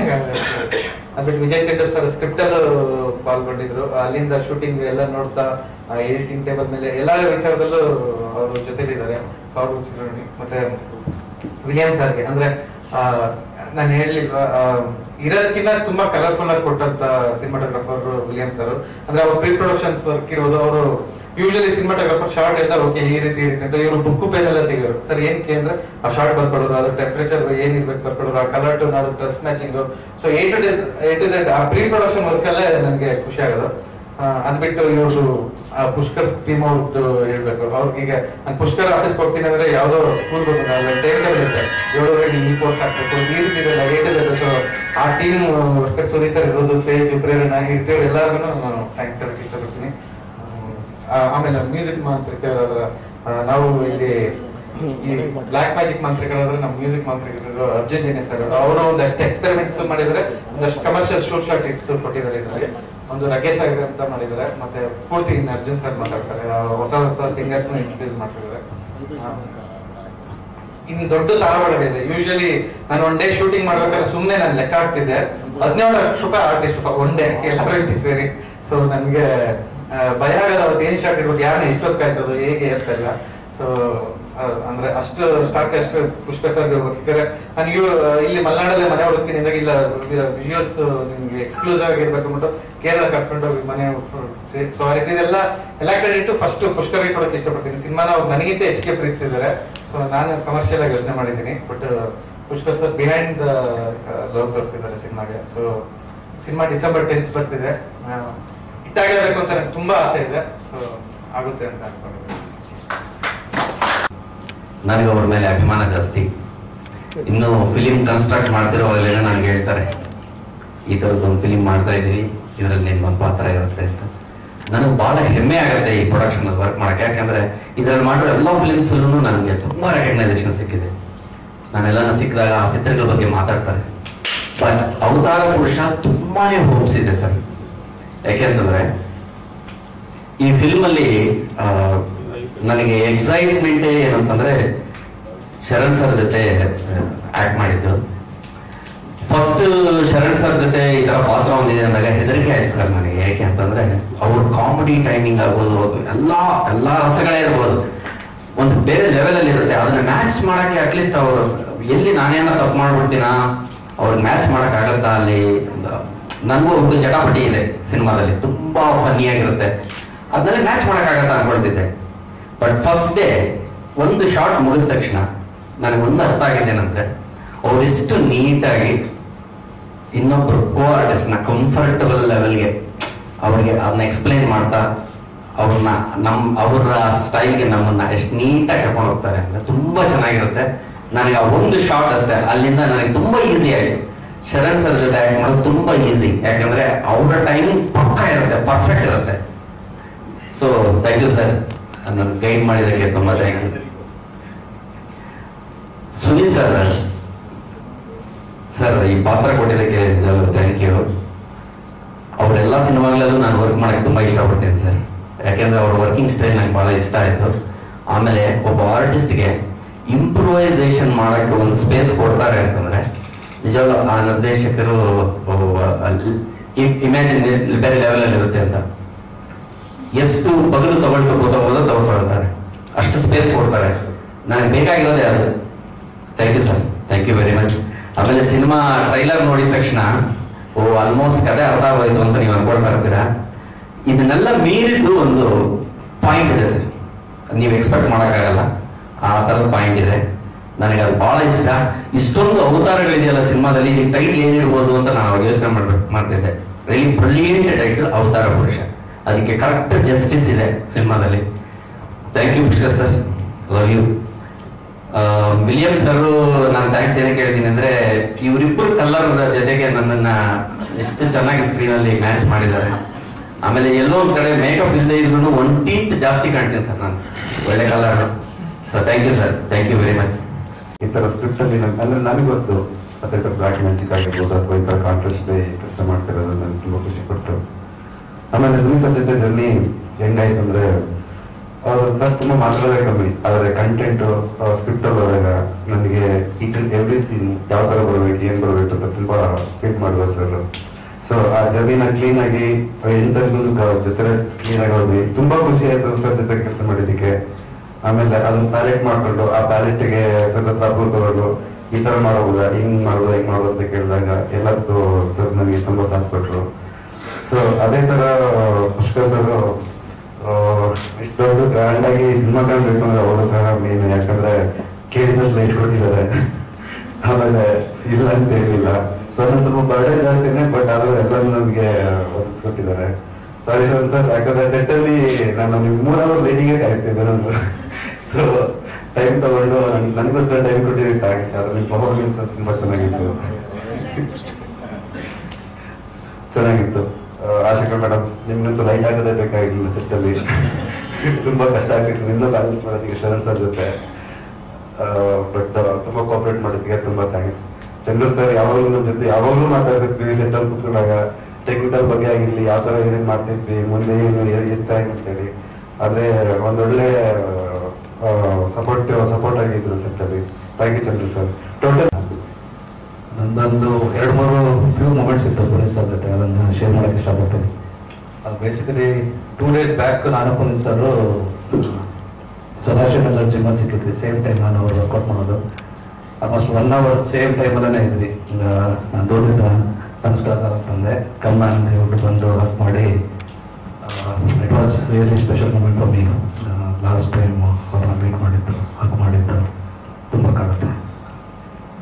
[SPEAKER 3] ಅದಕ್ಕೆ ವಿಜಯ್ ಚಂದ್ರ ಸರ್ ಸ್ಕ್ರಿಪ್ಟ್ ಅಲ್ಲೂ ಪಾಲ್ಗೊಂಡಿದ್ರು ಅಲ್ಲಿಂದ ಶೂಟಿಂಗ್ ಎಲ್ಲ ನೋಡ್ತಾ ಎಡಿಟಿಂಗ್ ಟೇಬಲ್ ಮೇಲೆ ಎಲ್ಲಾ ವಿಚಾರದಲ್ಲೂ ಅವರು ಜೊತೆಲಿದ್ದಾರೆ ಅವ್ರ ವಿಚಾರಣೆ ಮತ್ತೆ ವಿಲಿಯಂ ಸರ್ಗೆ ಅಂದ್ರೆ ನಾನು ಹೇಳಲಿಲ್ವಾ ಇರೋದಕ್ಕಿಂತ ತುಂಬಾ ಕಲರ್ಫುಲ್ ಆಗಿ ಕೊಟ್ಟಂತ ಸಿನಿಮಾಟೋಗ್ರಾಫರ್ ವಿಲಿಯಂ ಸರ್ ಅಂದ್ರೆ ಅವ್ರ ಪ್ರೀ ಪ್ರೊಡಕ್ಷನ್ಸ್ ವರ್ಕ್ ಇರೋದು ಅವರು ಯೂಶಲಿ ಸಿನಿಮಾಟೋಗ್ರಾಫರ್ ಶಾರ್ಟ್ ಹೇಳ್ತಾರೆ ಓಕೆ ಈ ರೀತಿ ಇರುತ್ತೆ ಅಂತ ಇವರು ಬುಕ್ ಪೇನ್ ಎಲ್ಲ ತೆಗಿಯೋರು ಸರ್ ಏನಕ್ಕೆ ಅಂದ್ರೆ ಆ ಶಾರ್ಟ್ ಬರ್ಕೊಡೋರು ಅದ್ರ ಟೆಂಪರೇಚರ್ ಏನಿರ್ಬೇಕು ಬರ್ಕೊಡೋರು ಆ ಕಲರ್ ಟೋನ್ ಅದ್ರ dress matching so A to ಡೆಸ್ ಎ ಟು ಝೆಡ್ ಆ ಪ್ರೀ ಪ್ರೊಡಕ್ಷನ್ ವರ್ಕ್ ಅಲ್ಲೇ ನನಗೆ ಖುಷಿ ಆಗೋದು ಆ, ಅದ್ಬಿಟ್ಟು ಇವ್ರದ್ದು ಆ ಪುಷ್ಕರ್ ಟೀಮ್ ಅವ್ರದ್ದು ಹೇಳ್ಬೇಕು ಅವ್ರಿಗೆ ನಾನು ಪುಷ್ಕರ್ ಆಫೀಸ್ ಕೊಡ್ತೀನಿ ಅಂದ್ರೆ ಯಾವ್ದೋ ಸ್ಕೂಲ್ ಗೊತ್ತಿಲ್ಲ ಅಲ್ಲಿ ಟೈಮ್ ಟೇಬಲ್ ಇರುತ್ತೆ ಏಳುವರೆಗೆ ಈ ಪೋಸ್ಟ್ ಹಾಕ್ಬೇಕು ಈ ರೀತಿ ಇದೆಲ್ಲ ಏಟ್ ಇದೆ ಸೊ ಆ ಟೀಮ್ ವರ್ಕರ್ ಸುರಿ ಸರ್ ಇರೋದು ಸೇಜ್ ಪ್ರೇರಣಾ ಇರ್ತೇವೆ ಎಲ್ಲರಿಗೂ ನಾನು ಥ್ಯಾಂಕ್ಸ್ ಹೇಳಕ್ ಇಷ್ಟಪಡ್ತೀನಿ ಆ, ಆಮೇಲೆ ಮ್ಯೂಸಿಕ್ ಮಾಂತ್ರಿಕರಾದ ಆ, ನಾವು ಇಲ್ಲಿ ಈ ಬ್ಲಾಕ್ ಮ್ಯಾಜಿಕ್ ಮಂತ್ರಿಗಳಾದ್ರೆ ನಮ್ಮ ಮ್ಯೂಸಿಕ್ ಮಂತ್ರಿಗಳು ಅರ್ಜುನ್ ಜೇನೆ ಸರ್ ಅವರು ಒಂದಷ್ಟು ಎಕ್ಸ್ಪೆರಿಮೆಂಟ್ಸ್ ಮಾಡಿದ್ರೆ ಒಂದಷ್ಟು ಕಮರ್ಷಿಯಲ್ ಶೂಟ್ ಶಾಟ್ ಟಿಪ್ಸ್ ಕೊಟ್ಟಿದ್ದಾರೆ ಇದರಲ್ಲಿ ಒಂದು ರಗೇಶ್ ಸಾಗರ್ ಅಂತ ಮಾಡಿದ್ದಾರೆ ಮತ್ತೆ ಪೂರ್ತಿ ಇನ್ನು ಅರ್ಜುನ್ ಸರ್ ಮಾತಾಡ್ತಾರೆ ಆ, ಹೊಸ ಹೊಸ ಸಿಂಗರ್ಸ್ ನ ಇಂಟ್ರೊಡ್ಯೂಸ್ ಮಾಡ್ತಿದ್ದಾರೆ ಆ, ಇನ್ನು ದೊಡ್ಡ ತಾರವಾಡ ಇದೆ ಯೂಶಲಿ ನಾನು ಒನ್ ಡೇ ಶೂಟಿಂಗ್ ಮಾಡ್ಬೇಕಾದ್ರೆ ಸುಮ್ನೆ ನಾನು ಲೆಕ್ಕ ಹಾಕ್ತಿದ್ದೆ ಹದಿನೇಳು ಲಕ್ಷ ರೂಪಾಯಿ ಆರ್ಟಿಸ್ಟ್ ಒನ್ ಡೇ ಎಲ್ಲರೂ ರೀತಿ ಸೇರಿ ಸೊ ನನ್ಗೆ ಆ, ಭಯ ಆಗದ ಅವತ್ತು ಏನ್ ಶಾರ್ಟ್ ಇರ್ಬೇಕು ಯಾರನ್ನ ಎಷ್ಟೊತ್ತು ಕಾಯಿಸೋದು ಹೇಗೆ ಅಂತೆಲ್ಲ ಸೊ ಅಂದ್ರೆ ಅಷ್ಟು ಸ್ಟಾಕ್ ಅಷ್ಟು ಪುಷ್ಕರ್ ಸರ್ ಹೋಗ್ಬೇಕಾದ್ರೆ ನಾನು ಇವ್ ಇಲ್ಲಿ ಮಲೆನಾಡಲ್ಲೇ ಮನೆ ಹುಡುಕ್ತೀನಿ ಅಂದಾಗ ಇಲ್ಲ ವಿಜುವಲ್ಸ್ ನಿಮ್ಗೆ ಎಕ್ಸ್ಕ್ಲೂಸಿವ್ ಆಗಿರ್ಬೇಕು ಅಂದ್ಬಿಟ್ಟು ಕೇರಳ ಕರ್ಕೊಂಡು ಹೋಗಿ ಮನೆ ಸೊ ಆ ರೀತಿ ಇದೆಲ್ಲ ಎಲ್ಲ ಕ್ರೆಡಿಟ್ ಫಸ್ಟ್ ಪುಷ್ಕರ್ಗೆ ಕೊಡಕ್ಕೆ ಇಷ್ಟಪಡ್ತೀನಿ ಸಿನಿಮಾನ ಅವ್ರು ನನಗಿಂತ ಹೆಚ್ಚಿಗೆ ಪ್ರೀತಿಸಿದ್ದಾರೆ ಸೊ ನಾನು ಕಮರ್ಷಿಯಲ್ ಆಗಿ ಯೋಚನೆ ಮಾಡಿದ್ದೀನಿ but Pushkar sir behind the love ತೋರಿಸಿದ್ದಾರೆ ಸಿನಿಮಾಗೆ ಸೊ ಸಿನಿಮಾ ಡಿಸೆಂಬರ್ ಟೆಂತ್ ಬರ್ತಿದೆ ಇಟ್ಟಾಗಲೇಬೇಕು ಅಂತ ನನಗೆ ತುಂಬಾ ಆಸೆ ಇದೆ ಸೊ ಆಗುತ್ತೆ ಅಂತ ಅನ್ಕೊಂಡಿದ್ದೀನಿ
[SPEAKER 6] ನನಗೆ ಅವ್ರ ಮೇಲೆ ಅಭಿಮಾನ ಜಾಸ್ತಿ ಇನ್ನು ಫಿಲಿಂ ಕನ್ಸ್ಟ್ರಕ್ಟ್ ಮಾಡ್ತಿರೋವಾಗಲೇ ನನಗೆ ಹೇಳ್ತಾರೆ ಈ ಥರದ್ದು ಒಂದು ಫಿಲಿಂ ಮಾಡ್ತಾ ಇದ್ದೀನಿ ಇದರಲ್ಲಿ ನಿನ್ನ ಒಂದು ಪಾತ್ರ ಇರುತ್ತೆ ಅಂತ ನನಗೆ ಬಹಳ ಹೆಮ್ಮೆ ಆಗುತ್ತೆ ಈ ಪ್ರೊಡಕ್ಷನ್ ವರ್ಕ್ ಮಾಡಕ್ಕೆ ಯಾಕಂದ್ರೆ ಇದರಲ್ಲಿ ಮಾಡಿರೋ ಎಲ್ಲ ಫಿಲಿಮ್ಸ್ ನನಗೆ ತುಂಬಾ ರೆಕಗ್ನೈಸೇಷನ್ ಸಿಕ್ಕಿದೆ ನಾನೆಲ್ಲ ಸಿಕ್ಕಿದಾಗ ಆ ಚಿತ್ರಗಳ ಬಗ್ಗೆ ಮಾತಾಡ್ತಾರೆ ಬಟ್ ಅವತಾರ ಪುರುಷ ತುಂಬಾನೇ ಹೋಪ್ಸ್ ಇದೆ ಸರ್ ಯಾಕೆಂತಂದ್ರೆ ಈ ಫಿಲ್ಮ್ ಅಲ್ಲಿ ಆ, ನನಗೆ ಎಕ್ಸೈಟ್ಮೆಂಟ್ ಏನಂತಂದ್ರೆ ಶರಣ್ ಸರ್ ಜೊತೆ ಆಕ್ಟ್ ಮಾಡಿದ್ದು ಫಸ್ಟ್ ಶರಣ್ ಸರ್ ಜೊತೆ ಈ ತರ ಪಾತ್ರ ಹೊಂದಿದೆ ಅಂದಾಗ ಹೆದರಿಕೆ ಆಯ್ತು ಸರ್ ನನಗೆ ಯಾಕೆ ಅಂತಂದ್ರೆ ಅವ್ರ ಕಾಮಿಡಿ ಟೈಮಿಂಗ್ ಆಗ್ಬೋದು ಎಲ್ಲಾ ಎಲ್ಲಾ ರಸಗಳೇ ಇರ್ಬೋದು ಒಂದು ಬೇರೆ ಲೆವೆಲ್ ಅಲ್ಲಿ ಇರುತ್ತೆ ಅದನ್ನ ಮ್ಯಾಚ್ ಮಾಡಕ್ಕೆ ಅಟ್ಲೀಸ್ಟ್ ಅವರು ಎಲ್ಲಿ ನಾನೇನ ತಪ್ಪು ಮಾಡ್ಬಿಡ್ತೀನ ಅವ್ರಿಗೆ ಮ್ಯಾಚ್ ಮಾಡಕ್ ಆಗತ್ತಾ ಅಲ್ಲಿ ನನಗೂ ಒಂದು ಜಟಾಪಟಿ ಇದೆ ಸಿನಿಮಾದಲ್ಲಿ ತುಂಬಾ ಫನ್ನಿ ಆಗಿರುತ್ತೆ ಅದನ್ನೆಲ್ಲ ಮ್ಯಾಚ್ ಮಾಡಕ್ ಆಗತ್ತಾ ಅನ್ಕೊಳ್ತಿದ್ದೆ ಬಟ್ ಫಸ್ಟ್ ಡೇ ಒಂದು ಶಾರ್ಟ್ ಮುಗಿದ ತಕ್ಷಣ ನನಗೆ ಒಂದು ಅರ್ಥ ಆಗಿದ್ದೇನಂದ್ರೆ ಅವರೆಷ್ಟು ನೀಟಾಗಿ ಇನ್ನೊಬ್ರು ಕೋ ಆರ್ಟಿಸ್ಟ್ ನ ಕಂಫರ್ಟಬಲ್ ಲೆವೆಲ್ಗೆ ಅವ್ರಿಗೆ ಅದನ್ನ ಎಕ್ಸ್ಪ್ಲೈನ್ ಮಾಡ್ತಾ ಅವ್ರನ್ನ ನಮ್ ಅವರ ಸ್ಟೈಲ್ಗೆ ನಮ್ಮನ್ನ ಎಷ್ಟು ನೀಟಾಗಿ ಕರ್ಕೊಂಡು ಹೋಗ್ತಾರೆ ಅಂದ್ರೆ ತುಂಬಾ ಚೆನ್ನಾಗಿರುತ್ತೆ ನನಗೆ ಆ ಒಂದು ಶಾರ್ಟ್ ಅಷ್ಟೇ ಅಲ್ಲಿಂದ ನನಗೆ ತುಂಬಾ ಈಸಿ ಆಯ್ತು ಶರಣ್ ಸರ್ ಜೊತೆ ಆಕ್ಟ್ ಮಾಡೋದು ತುಂಬಾ ಈಸಿ ಯಾಕಂದ್ರೆ ಅವರ ಟೈಮಿಂಗ್ ಪಕ್ಕ ಇರುತ್ತೆ ಪರ್ಫೆಕ್ಟ್ ಇರುತ್ತೆ ಸೊ ಥ್ಯಾಂಕ್ ಯು ಸರ್ ನನ್ನ ಗೈಡ್ ಮಾಡಿದ್ದಕ್ಕೆ ತುಂಬಾ thank you Sunil sir sir ಈ ಪಾತ್ರ ಕೊಟ್ಟಿದ್ದಕ್ಕೆ ಥ್ಯಾಂಕ್ ಯು ಅವರೆಲ್ಲ ಸಿನಿಮಾಗಳಲ್ಲೂ ನಾನು ವರ್ಕ್ ಮಾಡಕ್ಕೆ ತುಂಬಾ ಇಷ್ಟಪಡ್ತೀನಿ ಸರ್ ಯಾಕೆಂದ್ರೆ ಅವ್ರ ವರ್ಕಿಂಗ್ ಸ್ಟೈಲ್ ನಂಗೆ ಬಹಳ ಇಷ್ಟ ಆಯ್ತು ಆಮೇಲೆ ಒಬ್ಬ ಆರ್ಟಿಸ್ಟ್ಗೆ ಇಂಪ್ರೂವೈಸೇಷನ್ ಮಾಡಕ್ಕೆ ಒಂದು ಸ್ಪೇಸ್ ಕೊಡ್ತಾರೆ ಅಂತಂದ್ರೆ ನಿಜವಾಗ್ಲೂ ಆ ನಿರ್ದೇಶಕರು ಇಮ್ಯಾಜಿನ್ ಬೇರೆ ಲೆವೆಲ್ ಅಲ್ಲಿ ಇರುತ್ತೆ ಅಂತ ಎಷ್ಟು ಬಗಲು ತಗೊಳ್ತು ತಗೊಳ್ಳೋದು ತಗೊಳ್ತಾರೆ ಅಷ್ಟು ಸ್ಪೇಸ್ ಕೊಡ್ತಾರೆ ನನಗೆ ಬೇಕಾಗಿರೋದೇ ಅದು thank you sir thank you very much ಆಮೇಲೆ ಸಿನಿಮಾ ಟ್ರೈಲರ್ ನೋಡಿದ ತಕ್ಷಣ ಓ ಆಲ್ಮೋಸ್ಟ್ ಕತೆ ಅರ್ಥ ಆಗೋಯ್ತು ಅಂತ ನೀವು ಅನ್ಕೊಳ್ತಾ ಇರ್ತೀರಾ ಇದನ್ನೆಲ್ಲ ಮೀರಿದ್ದು ಒಂದು ಪಾಯಿಂಟ್ ಇದೆ ಸರ್ ನೀವು ಎಕ್ಸ್ಪೆಕ್ಟ್ ಮಾಡೋಕ್ಕಾಗಲ್ಲ ಆ ಥರದ ಪಾಯಿಂಟ್ ಇದೆ ನನಗೆ ಅದು ಬಹಳ ಇಷ್ಟ ಇಷ್ಟೊಂದು ಅವತಾರಗಳಿದೆಯಲ್ಲ ಸಿನಿಮಾದಲ್ಲಿ ಇದಕ್ಕೆ ಟೈಟ್ಲ್ ಏನಿರ್ಬೋದು ಅಂತ ನಾನು ಅವಾಗ ಯೋಚನೆ ಮಾಡ್ಬೇಕು ಮಾಡ್ತಿದ್ದೆ ರಿಯಲಿ ಬ್ರಿಲಿಯಂಟ್ ಟೈಟಲ್ ಅವತಾರ ಪುರುಷ ಅದಕ್ಕೆ ಕರೆಕ್ಟ್ ಜಸ್ಟಿಸ್ ಇದೆ ಸಿನಿಮಾದಲ್ಲಿ thank you Pushkar sir love you William sir ನಾನು ಥ್ಯಾಂಕ್ಸ್ ಏನಕ್ಕೆ ಹೇಳ್ತೀನಿ ಅಂದ್ರೆ ಇವರಿಬ್ಬರು ಕಲರ್ ಜೊತೆಗೆ ನನ್ನನ್ನ ಎಷ್ಟು ಚೆನ್ನಾಗಿ ಸ್ಕ್ರೀನ್ ಅಲ್ಲಿ ಮ್ಯಾಚ್ ಮಾಡಿದ್ದಾರೆ ಆಮೇಲೆ ಎಲ್ಲೋ ಒಂದ್ ಕಡೆ ಮೇಕಪ್ ಇಲ್ಲದೆ ಇದ್ರು ಒನ್ ಟೀಟ್ ಜಾಸ್ತಿ ಕಾಣ್ತೀನಿ ಸರ್ ನಾನು ಒಳ್ಳೆ colour sir thank you sir thank you very much
[SPEAKER 7] ಈ ತರ ಸ್ಕ್ರಿಪ್ಟ್ ಅಲ್ಲಿ ನನ್- ಅಂದ್ರೆ ನನಗೊತ್ತು ಅದೇ ತರ ಬ್ಲಾಕ್ ಮ್ಯಾಜಿಕ್ ಆಗಿರ್ಬೋದು ಅಥವಾ ಈ ತರ ಕಾಂಟ್ರಾಸ್ಟ್ ಕೆಲಸ ಮಾಡ್ತಿರೋದು ನನಗೆ ತುಂಬಾ ಖುಷಿ ಕೊಟ್ಟು ಆಮೇಲೆ ಸುನೀಲ್ ಸರ್ ಜೊತೆ ಜರ್ನಿ ಹೆಂಗಾಯ್ತು ಅಂದ್ರೆ ಅವ್ರು ಸರ್ ತುಂಬಾ ಮಾತಾಡೋದೇ ಕಮ್ಮಿ ಆದ್ರೆ ಕಂಟೆಂಟ್ ಸ್ಕ್ರಿಪ್ಟ್ ಬರುವಾಗ ನನಗೆ ಈಚ್ ಅಂಡ್ ಎವ್ರಿ ಸೀನ್ ಯಾವ ತರ ಬರ್ಬೇಕು ಏನ್ ಬರ್ಬೇಕು ಅಂತ ತುಂಬಾ ಫೀಟ್ ಮಾಡುವ ಸರ್ ಸೊ ಆ ಜರ್ನಿನ ಕ್ಲೀನ್ ಆಗಿ ಎಂಟರ್ಗೂ ಜೊತೆ ಕ್ಲೀನ್ ಆಗಿ ಹೋದ್ವಿ ತುಂಬಾ ಖುಷಿ ಆಯ್ತು ಸರ್ ಜೊತೆ ಕೆಲಸ ಮಾಡಿದ್ದಕ್ಕೆ ಆಮೇಲೆ ಅದನ್ನ ಪ್ಯಾಲೆಟ್ ಮಾಡ್ಕೊಂಡು ಆ ಪ್ಯಾಲೆಟ್ಗೆ ಸತತ ತಗೊಂಡು ಈ ತರ ಮಾಡಬಹುದಾ ಹಿಂಗ್ ಮಾಡೋದು ಹಿಂಗ್ ಮಾಡೋದು ಅಂತ ಕೇಳಿದಾಗ ಎಲ್ಲದಕ್ಕೂ ಸರ್ ನನಗೆ ತುಂಬಾ ಸಾಥ್ ಕೊಟ್ರು ಸೊ ಅದೇ ತರ ಪುಷ್ಕರ್ ಸರ್ ಇಷ್ಟೊಂದು ಗ್ರ್ಯಾಂಡ್ ಆಗಿ ಸಿನಿಮಾ ಕಾಣ್ಬೇಕು ಅಂದ್ರೆ ಅವರು ಸಹ ಮೇನ್ ಯಾಕಂದ್ರೆ ಕೇಳಿದಷ್ಟು ಲೈಟ್ ಕೊಟ್ಟಿದ್ದಾರೆ ಆಮೇಲೆ ಇಲ್ಲ ಅಂತ ಹೇಳಿಲ್ಲ ಸೊ ನನ್ನ ಸ್ವಲ್ಪ ಬರ್ಡೇ ಜಾಸ್ತಿನೇ ಬಟ್ ಆದ್ರೂ ಎಲ್ಲರೂ ನನಗೆ ಒದಗಿಸ್ಕೊಟ್ಟಿದ್ದಾರೆ ಸಾರಿ ಸರ್ ಸರ್ ಯಾಕಂದ್ರೆ ಸೆಟ್ ಅಲ್ಲಿ ನಾನು ನಿಮ್ ಮೂರ್ ಅವರ್ ಲೇಟಿಗೆ ಕಾಯಿಸ್ತಿದ್ದೆ ನಾನು ಸೊ ಟೈಮ್ ತಗೊಂಡು ನನ್- ನನಗೋಸ್ಕರ ಟೈಮ್ ಕೊಟ್ಟಿದ್ದಕ್ಕೆ ಥ್ಯಾಂಕ್ಸ್ ಸರ್ ನಿಮ್ಮ ಪರ್ಫಾರ್ಮೆನ್ಸ್ ತುಂಬಾ ಚೆನ್ನಾಗಿತ್ತು ಚೆನ್ನಾಗಿತ್ತು ಆ, ಆಶಿಕಾ ಮೇಡಮ್ ನಿಮ್ಗಂತೂ ಲೈಟ್ ಆಗೋದೇ ಬೇಕಾಗಿಲ್ಲ ಸೆಟ್ ಅಲ್ಲಿ ತುಂಬಾ ಕಷ್ಟ ಆಗ್ತಿತ್ತು ನಿನ್ನ ಬ್ಯಾಲೆನ್ಸ್ ಮಾಡೋದಕ್ಕೆ ಶರಣ್ ಸರ್ ಜೊತೆ ಬಟ್ ತುಂಬಾ ಕೋಪರೇಟ್ ಮಾಡೋದಕ್ಕೆ ತುಂಬಾ ಥ್ಯಾಂಕ್ಸ್ ಚಂದ್ರು ಸರ್ ಯಾವಾಗಲೂ ನಮ್ಮ ಜೊತೆ ಯಾವಾಗಲೂ ಮಾತಾಡ್ತಿರ್ತೀವಿ ಸೆಟ್ ಅಲ್ಲಿ ಕೂತ್ಕೊಂಡಾಗ ಟೆಕ್ನಿಕಲ್ ಬಗ್ಗೆ ಆಗಿರ್ಲಿ ಯಾವ ತರ ಏನೇನ್ ಮಾಡ್ತಿರ್ತೀವಿ ಮುಂದೆ ಏನು ಎಷ್ಟಾಗಿ ಅಂತೇಳಿ ಆದ್ರೆ ಒಂದೊಳ್ಳೆ ಸಪೋರ್ಟ್ ಸಪೋರ್ಟ್ ಆಗಿದ್ರು ಸೆಟ್ ಅಲ್ಲಿ thank you Chandru sir total
[SPEAKER 1] ನಂದೊಂದು ಎರಡು ಮೂರು ಫ್ಯೂ ಮೂಮೆಂಟ್ಸ್ ಇತ್ತು ಪೊಲೀಸ್ ಸರ್ ಜೊತೆ ಅದನ್ನು ಶೇರ್ ಮಾಡೋಕ್ಕೆ ಇಷ್ಟಪಡ್ತೀನಿ ಬೇಸಿಕಲಿ ಟೂ ಡೇಸ್ ಬ್ಯಾಕ್ ನಾನು ಪೊಲೀಸ್ ಸರ್ ಸದಾಶಿವ ನಗರ್ ಜಿಮ್ಮಲ್ಲಿ ಸಿಕ್ಕಿದ್ವಿ ಸೇಮ್ ಟೈಮ್ ನಾನು ಅವ್ರು ವರ್ಕೌಟ್ ಮಾಡೋದು ಆಲ್ಮೋಸ್ಟ್ ಒನ್ ಅವರ್ ಸೇಮ್ ಟೈಮಲ್ಲೇ ಇದ್ವಿ ಈಗ ನಾನು ದೂರದಿಂದ ನಮಸ್ಕಾರ ಸರ್ ಅಂತಂದೆ ಕಮ್ಮ ಅಂತ ಹೇಳ್ಬಿಟ್ಟು ಬಂದು ವರ್ಕ್ ಮಾಡಿ it was really special moment for me last time ಅವ್ರನ್ನ ಮೀಟ್ ಮಾಡಿದ್ದು ವರ್ಕ್ ಮಾಡಿದ್ದು ತುಂಬ ಕಾಣುತ್ತೆ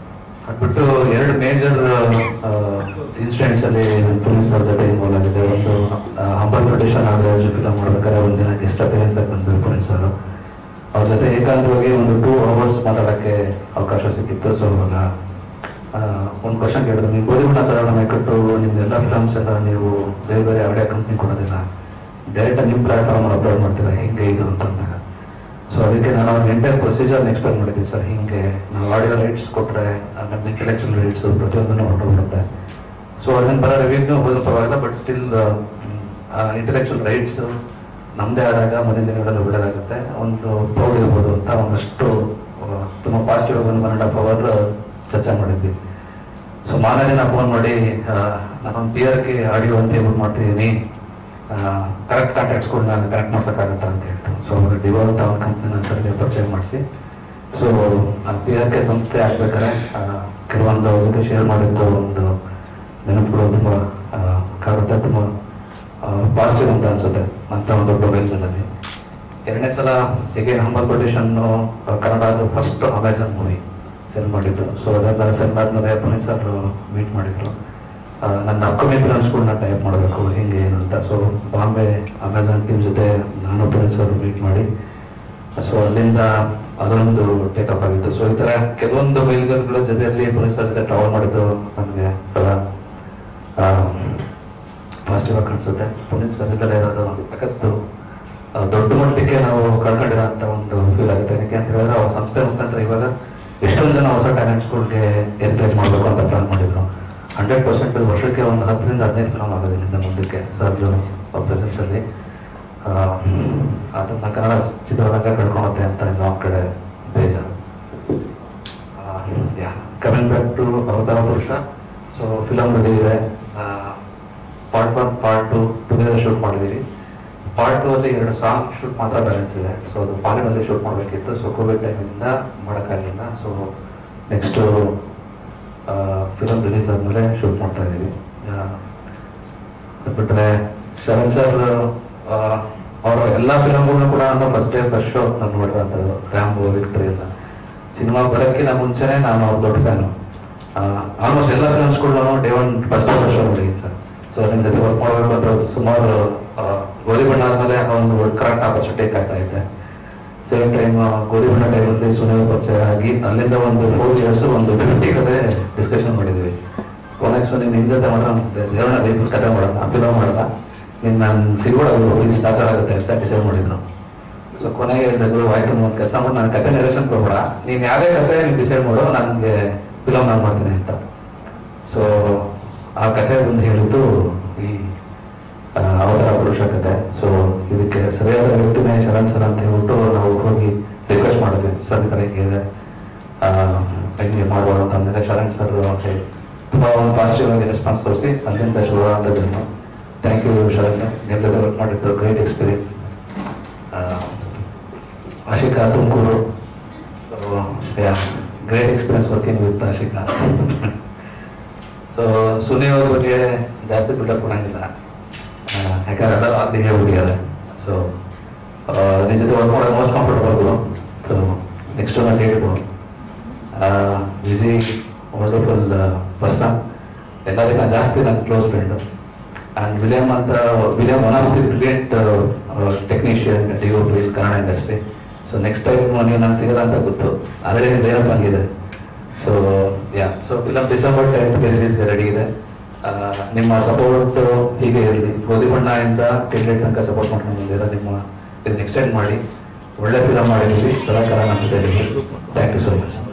[SPEAKER 7] ಅದ್ಬಿಟ್ಟು ಎರಡು ಮೇಜರ್ ಇನ್ಸಿಡೆಂಟ್ಸ್ ಅಲ್ಲಿ ಪೊಲೀಸ್ ಅವ್ರ ಜೊತೆ ಇನ್ವಾಲ್ವ್ ಆಗಿದೆ ಒಂದು ಹಂಬಲ್ ಪ್ರೊಟೇಷನ್ ಆದ್ರೆ ಫಿಲಮ್ ಮಾಡ್ಬೇಕಾದ್ರೆ ಒಂದಿನ ಗೆಸ್ಟ್ ಅಪಿಯರೆನ್ಸ್ ಆಗಿ ಬಂದ್ರು ಪೊಲೀಸ್ ಅವರು ಅವ್ರ ಜೊತೆ ಏಕಾಂತವಾಗಿ ಒಂದು ಟೂ ಅವರ್ಸ್ ಮಾತಾಡಕ್ಕೆ ಅವಕಾಶ ಸಿಕ್ಕಿತ್ತು ಸೊ ಅವಾಗ ಒಂದು ಕ್ವಶನ್ ಕೇಳಿದ್ರು ನೀವು ಗೋಧಿಗುಣ ಸರಳ ಮೇಕಟ್ಟು ನಿಮ್ದೆಲ್ಲ ಫಿಲಮ್ಸ್ ಎಲ್ಲ ನೀವು ಬೇರೆ ಬೇರೆ ಆಡಿಯೋ ಕಂಪ್ನಿ ಕೊಡೋದಿಲ್ಲ ಡೈರೆಕ್ಟ್ ನಿಮ್ಮ ಪ್ಲಾಟ್ಫಾರ್ಮ್ ಅಪ್ಲೋಡ್ ಮಾಡ್ತೀರಾ ಹಿಂಗೆ ಇದು ಅಂತಂದಾಗ ಸೊ ಅದಕ್ಕೆ ನಾನು ಅವ್ರಿಗೆ ಎಂಟೈರ್ ಪ್ರೊಸೀಜರ್ ಎಕ್ಸ್ಪ್ಲೇನ್ ಮಾಡಿದ್ದೀನಿ ಸರ್ ಹಿಂಗೆ ನಾವು ಆಡಿಯೋ ರೈಟ್ಸ್ ಕೊಟ್ಟರೆ ನಮ್ದು ಇಂಟೆಲೆಕ್ಚುಯಲ್ ರೈಟ್ಸ್ ಪ್ರತಿಯೊಂದನ್ನು ಹೊರಟೋಗ್ಬಿಡುತ್ತೆ ಸೊ ಅದನ್ನ ಬರೋ ರೆವಿನ್ಯೂ ಹೋದ್ರೆ ಪರವಾಗಿಲ್ಲ ಬಟ್ ಸ್ಟಿಲ್ ಇಂಟೆಲೆಕ್ಚುಯಲ್ ರೈಟ್ಸ್ ನಮ್ಮದೇ ಆದಾಗ ಮುಂದಿನ ದಿನಗಳಲ್ಲಿ ಒಳ್ಳೆಯದಾಗುತ್ತೆ ಒಂದು ಪ್ರೌಡ್ ಇರ್ಬೋದು ಅಂತ ಒಂದಷ್ಟು ಆ, ತುಂಬ ಪಾಸಿಟಿವ್ ಒಂದು ಕನ್ನಡ ಪವರ್ ಚರ್ಚೆ ಮಾಡಿದ್ವಿ ಸೊ ಮಾರನೇ ದಿನ ಫೋನ್ ಮಾಡಿ ಆ, ನಾನೊಂದು ಪಿ ಆರ್ಗೆ ಆಡಿಯೋ ಅಂತ ಹೇಳ್ಬಿಟ್ಟು ಮಾಡ್ತಿದ್ದೀನಿ ಕರೆಕ್ಟ್ ಕಾಂಟ್ಯಾಕ್ಟ್ಸ್ಗಳು ನಾನು ಕನೆಕ್ಟ್ ಮಾಡ್ಸೋಕ್ಕಾಗತ್ತಾ ಅಂತ ಹೇಳ್ತು ಸೊ ಅವರು ಡಿವೋ ಅಂತ ಒಂದು ಕಂಪ್ನಿನ ಸರ್ಗೆ ಪರಿಚಯ ಮಾಡಿಸಿ ಸೊ ಆ ಪಿ ಆರ್ ಕೆ ಸಂಸ್ಥೆ ಆಗ್ಬೇಕಾದ್ರೆ ಆ, ಕೆಲವೊಂದು ಜೊತೆ ಶೇರ್ ಮಾಡಿದ್ದು ಒಂದು ನೆನಪುಗಳು ತುಂಬ ಆ, ಕಾಡುತ್ತೆ ತುಂಬ ಪಾಸಿಟಿವ್ ಅಂತ ಅನ್ಸುತ್ತೆ ಅಂತ ಒಂದು ದೊಡ್ಡ ಬೆಂಬಲದಲ್ಲಿ ಎರಡನೇ ಸಲ ಹೇಗೆ ಹಂಬಲ್ ಕೊಟೇಶನ್ ಕನ್ನಡದ ಫಸ್ಟ್ ಅಮೆಝಾನ್ ಮೂವಿ ಸೆಲ್ ಮಾಡಿದ್ದು ಸೊ ಅದೆಲ್ಲ ಸೆಲ್ ಆದ್ಮೇಲೆ ಪುನೀತ್ ಸರ್ ಮೀಟ್ ಮಾಡಿದ್ರು ಆ, ನನ್ನ ಅಪ್ಕಮಿಂಗ್ ಫಿಲಮ್ಸ್ಗಳನ್ನ ಟೈಪ್ ಮಾಡಬೇಕು ಹಿಂಗೆ ಏನು ಅಂತ ಸೊ ಬಾಂಬೆ ಅಮೆಝಾನ್ ಟೀಮ್ ಜೊತೆ ನಾನು ಪುನೀತ್ ಸರ್ ಮೀಟ್ ಮಾಡಿ ಸೊ ಅಲ್ಲಿಂದ ಅದೊಂದು ಟೇಕಪ್ ಆಗಿತ್ತು ಸೊ ಈ ತರ ಕೆಲವೊಂದು ಮೈಲ್ಗಲ್ಗಳ ಜೊತೆಯಲ್ಲಿ ಪುನೀತ್ ಸರ್ ಜೊತೆ ಟ್ರಾವೆಲ್ ಮಾಡಿದ್ದು ನನಗೆ ಸಲ ಪಾಸಿಟಿವ್ ಆಗಿ ಕಾಣಿಸುತ್ತೆ ಪುನೀತ್ ಸರ್ ಇದೆಲ್ಲ ಇರೋದು ಸಖತ್ತು ಆ, ದೊಡ್ಡ ಮಟ್ಟಕ್ಕೆ ನಾವು ಕಳ್ಕೊಂಡಿರೋ ಅಂತ ಒಂದು ಫೀಲ್ ಆಗುತ್ತೆ ಯಾಕೆ ಅಂತ ಹೇಳಿದ್ರೆ ಅವ್ರ ಸಂಸ್ಥೆ ಮುಖಾಂತರ ಇವಾಗ ಎಷ್ಟೊಂದು ಜನ ಹೊಸ ಟ್ಯಾಲೆಂಟ್ಸ್ಗಳಿಗೆ ಎನ್ಕರೇಜ್ ಮಾಡಬೇಕು ಅಂತ ಪ್ಲಾನ್ ಮಾಡಿದ್ರು ಹಂಡ್ರೆಡ್ ಪರ್ಸೆಂಟ್ ವರ್ಷಕ್ಕೆ ಒಂದು ಹತ್ತರಿಂದ ಹದಿನೈದು ಫಿಲಮ್ ಆಗೋದಿಲ್ಲ ಮುಂದಕ್ಕೆ ಸರ್ ಪ್ರೆಸೆನ್ಸ್ ಅಲ್ಲಿ ಆ, ಅದನ್ನ ಕನ್ನಡ ಚಿತ್ರರಂಗ ಕಳ್ಕೊಳುತ್ತೆ ಅಂತ ಇನ್ನೊಂದು ಕಡೆ ಬೇಜಾರು coming back to Avatara Purusha so film ready ಇದೆ part one part two together shoot ಮಾಡಿದ್ದೀವಿ ಪಾರ್ಟ್ ಟು ಅಲ್ಲಿ ಎರಡು ಸಾಂಗ್ ಶೂಟ್ ಮಾತ್ರ ಬ್ಯಾಲೆನ್ಸ್ ಇದೆ ಸೊ ಅದು ಪಾಲಿನಲ್ಲಿ ಶೂಟ್ ಮಾಡಬೇಕಿತ್ತು ಸೊ ಕೋವಿಡ್ ಟೈಮಿಂದ ಮಾಡೋಕ್ಕಾಗಲಿಲ್ಲ ಸೊ ನೆಕ್ಸ್ಟ್ ಫಿಲಮ್ ರಿಲೀಸ್ ಆದಮೇಲೆ ಶೂಟ್ ಮಾಡ್ತಾ ಇದ್ದೀವಿ ಅದು ಬಿಟ್ಟರೆ ಶರಣ್ ಸರ್ ಅವರ ಎಲ್ಲ ಫಿಲಮ್ಗಳನ್ನೂ ಕೂಡ ನಾನು ಫಸ್ಟ್ ಡೇ ಫಸ್ಟ್ ಶೋ ನಾನು ನೋಡಿರೋಂಥದ್ದು ರ್ಯಾಂಬೋ ವಿಕ್ಟರಿ ಎಲ್ಲ ಸಿನಿಮಾ ಬರೋಕ್ಕಿಂತ ಮುಂಚೆನೆ ನಾನು ಅವ್ರ ದೊಡ್ಡ ಫ್ಯಾನು ಆಲ್ಮೋಸ್ಟ್ ಎಲ್ಲ ಫಿಲಮ್ಸ್ಗಳನ್ನೂ day one first first show ನೋಡಿದ್ದೀನಿ ಸರ್ ಸೊ ನಿಮ್ಮ ಜೊತೆ ವರ್ಕ್ ಮಾಡಬೇಕು ಅಂತ ಸುಮಾರು ಆ, ಗೋಧಿ ಬಣ್ಣ ಆದಮೇಲೆ ಒಂದು ಕರೆಕ್ಟ್ ಆಪರ್ಚುನಿಟಿ ಆಗ್ತಾ ಇದೆ ಸೇಮ್ ಟೈಮ್ ಗೋಧಿ ಬಣ್ಣ ಟೈಮಲ್ಲಿ ಸುನೀಲ್ ಪರಿಚಯ ಆಗಿ ಅಲ್ಲಿಂದ ಒಂದು ಫೋರ್ ಇಯರ್ಸ್ ಒಂದು ಫಿಫ್ಟಿ ಕತೆ ಡಿಸ್ಕಷನ್ ಮಾಡಿದ್ವಿ ಕೊನೆಗೆ ಸೊ ನೀನು ನಿನ್ ಜೊತೆ ಮಾಡೋಣ ದೇವರ ಲೈಫ್ ಕತೆ ಮಾಡೋಣ ಫಿಲಮ್ ಮಾಡೋಣ ನೀನು ನಾನು ಸಿಗೋದು ಇಲ್ಲಿ ಸ್ಟಾರ್ಟ್ ಆಗುತ್ತೆ ಅಂತ ಡಿಸೈಡ್ ಮಾಡಿದ್ರು ಸೊ ಕೊನೆಗೆ ಹೇಳಿದ್ರು ಆಯ್ತು ಒಂದು ಕೆಲಸ ಮಾಡಿ ನಾನು ಕತೆ ನೆರೇಷನ್ ಕೊಡ್ಬೇಡ ನೀನು ಯಾವುದೇ ಕತೆ ನೀನು ಡಿಸೈಡ್ ಮಾಡು ನನಗೆ ಫಿಲಮ್ ನಾನು ಮಾಡ್ತೀನಿ ಅಂತ ಸೊ ಆ ಕತೆ ಬಂದು ಹೇಳಿದ್ದು ಈ ಆ, ಅವತಾರ ಪುರುಷ ಕತೆ ಸೊ ಇದಕ್ಕೆ ಸರಿಯಾದ ವ್ಯಕ್ತಿನೇ ಶರಣ್ ಸರ್ ಅಂತ ಹೇಳ್ಬಿಟ್ಟು ನಾವು ಹೋಗಿ ರಿಕ್ವೆಸ್ಟ್ ಮಾಡಿದ್ವಿ ಸರ್ ಈ ಥರ ಹಿಂಗಿದೆ ಆ, ಹಿಂಗೆ ಮಾಡುವ ಅಂತಂದ್ರೆ ಶರಣ್ ಸರ್ ಓಕೆ ತುಂಬಾ ಒಂದು ಪಾಸಿಟಿವ್ ಆಗಿ ರೆಸ್ಪಾನ್ಸ್ ತೋರಿಸಿ ಅಲ್ಲಿಂದ ಶುರು ಅಂತದನ್ನು ಥ್ಯಾಂಕ್ ಯು ಶರಣ್ ನಿಮ್ಮ ಜೊತೆ ವರ್ಕ್ ಮಾಡಿದ್ದು great experience Ashika Tumakuru so great experience working with Ashika so Suni ಅವ್ರ ಬಗ್ಗೆ ಜಾಸ್ತಿ ಬಿಲ್ಡಪ್ ಕೊಡಂಗಿಲ್ಲ ಆ, ಯಾಕಂದ್ರೆ ಎಲ್ಲ ಅಲ್ಲಿ ಹೇಳ್ಬಿಟ್ಟಿದ್ದಾರೆ ಸೊ ನಿಜ ಜೊತೆ ವರ್ಕ್ ಮಾಡೋದು ಮೋಸ್ಟ್ ಕಂಫರ್ಟಬಲ್ ಸೊ ನೆಕ್ಸ್ಟ್ ನಾನು ಹೇಳಿದ್ರು ವಿಸಿ ವಂಡರ್ಫುಲ್ ಪರ್ಸನ್ ಎಲ್ಲರಿಗಿಂತ ಜಾಸ್ತಿ ನನ್ನ ಕ್ಲೋಸ್ ಫ್ರೆಂಡ್ ಆ್ಯಂಡ್ ವಿಲಿಯಂ ಅಂತ William one of the brilliant technician D O P Kannada industry so next time ನೀವು ನಾನು ಸಿಗಲ್ಲ ಅಂತ ಗೊತ್ತು ಆಲ್ರೆಡಿ ಲೇಯರ್ ಬಂದಿದೆ so yeah so film December ಟೆಂತ್ಗೆ ರಿಲೀಸ್ ರೆಡಿ ಇದೆ ಆ, ನಿಮ್ಮ ಸಪೋರ್ಟ್ ಹೀಗೆ ಇರಲಿ ಗೋಧಿ ಬಣ್ಣದಿಂದ ಟಿಕೆಟ್ ತನಕ ಸಪೋರ್ಟ್ ಮಾಡ್ಕೊಂಡು ಬಂದಿರೋ ನಿಮ್ಮ ಇದನ್ನ ಎಕ್ಸ್ಟೆಂಡ್ ಮಾಡಿ ಒಳ್ಳೆ ಫಿಲಮ್ ಮಾಡಿದ್ದೀವಿ ಸದಾಕಾಲ ನಮ್ಮ ಜೊತೆ ಥ್ಯಾಂಕ್ ಯು ಸೋ ಮಚ್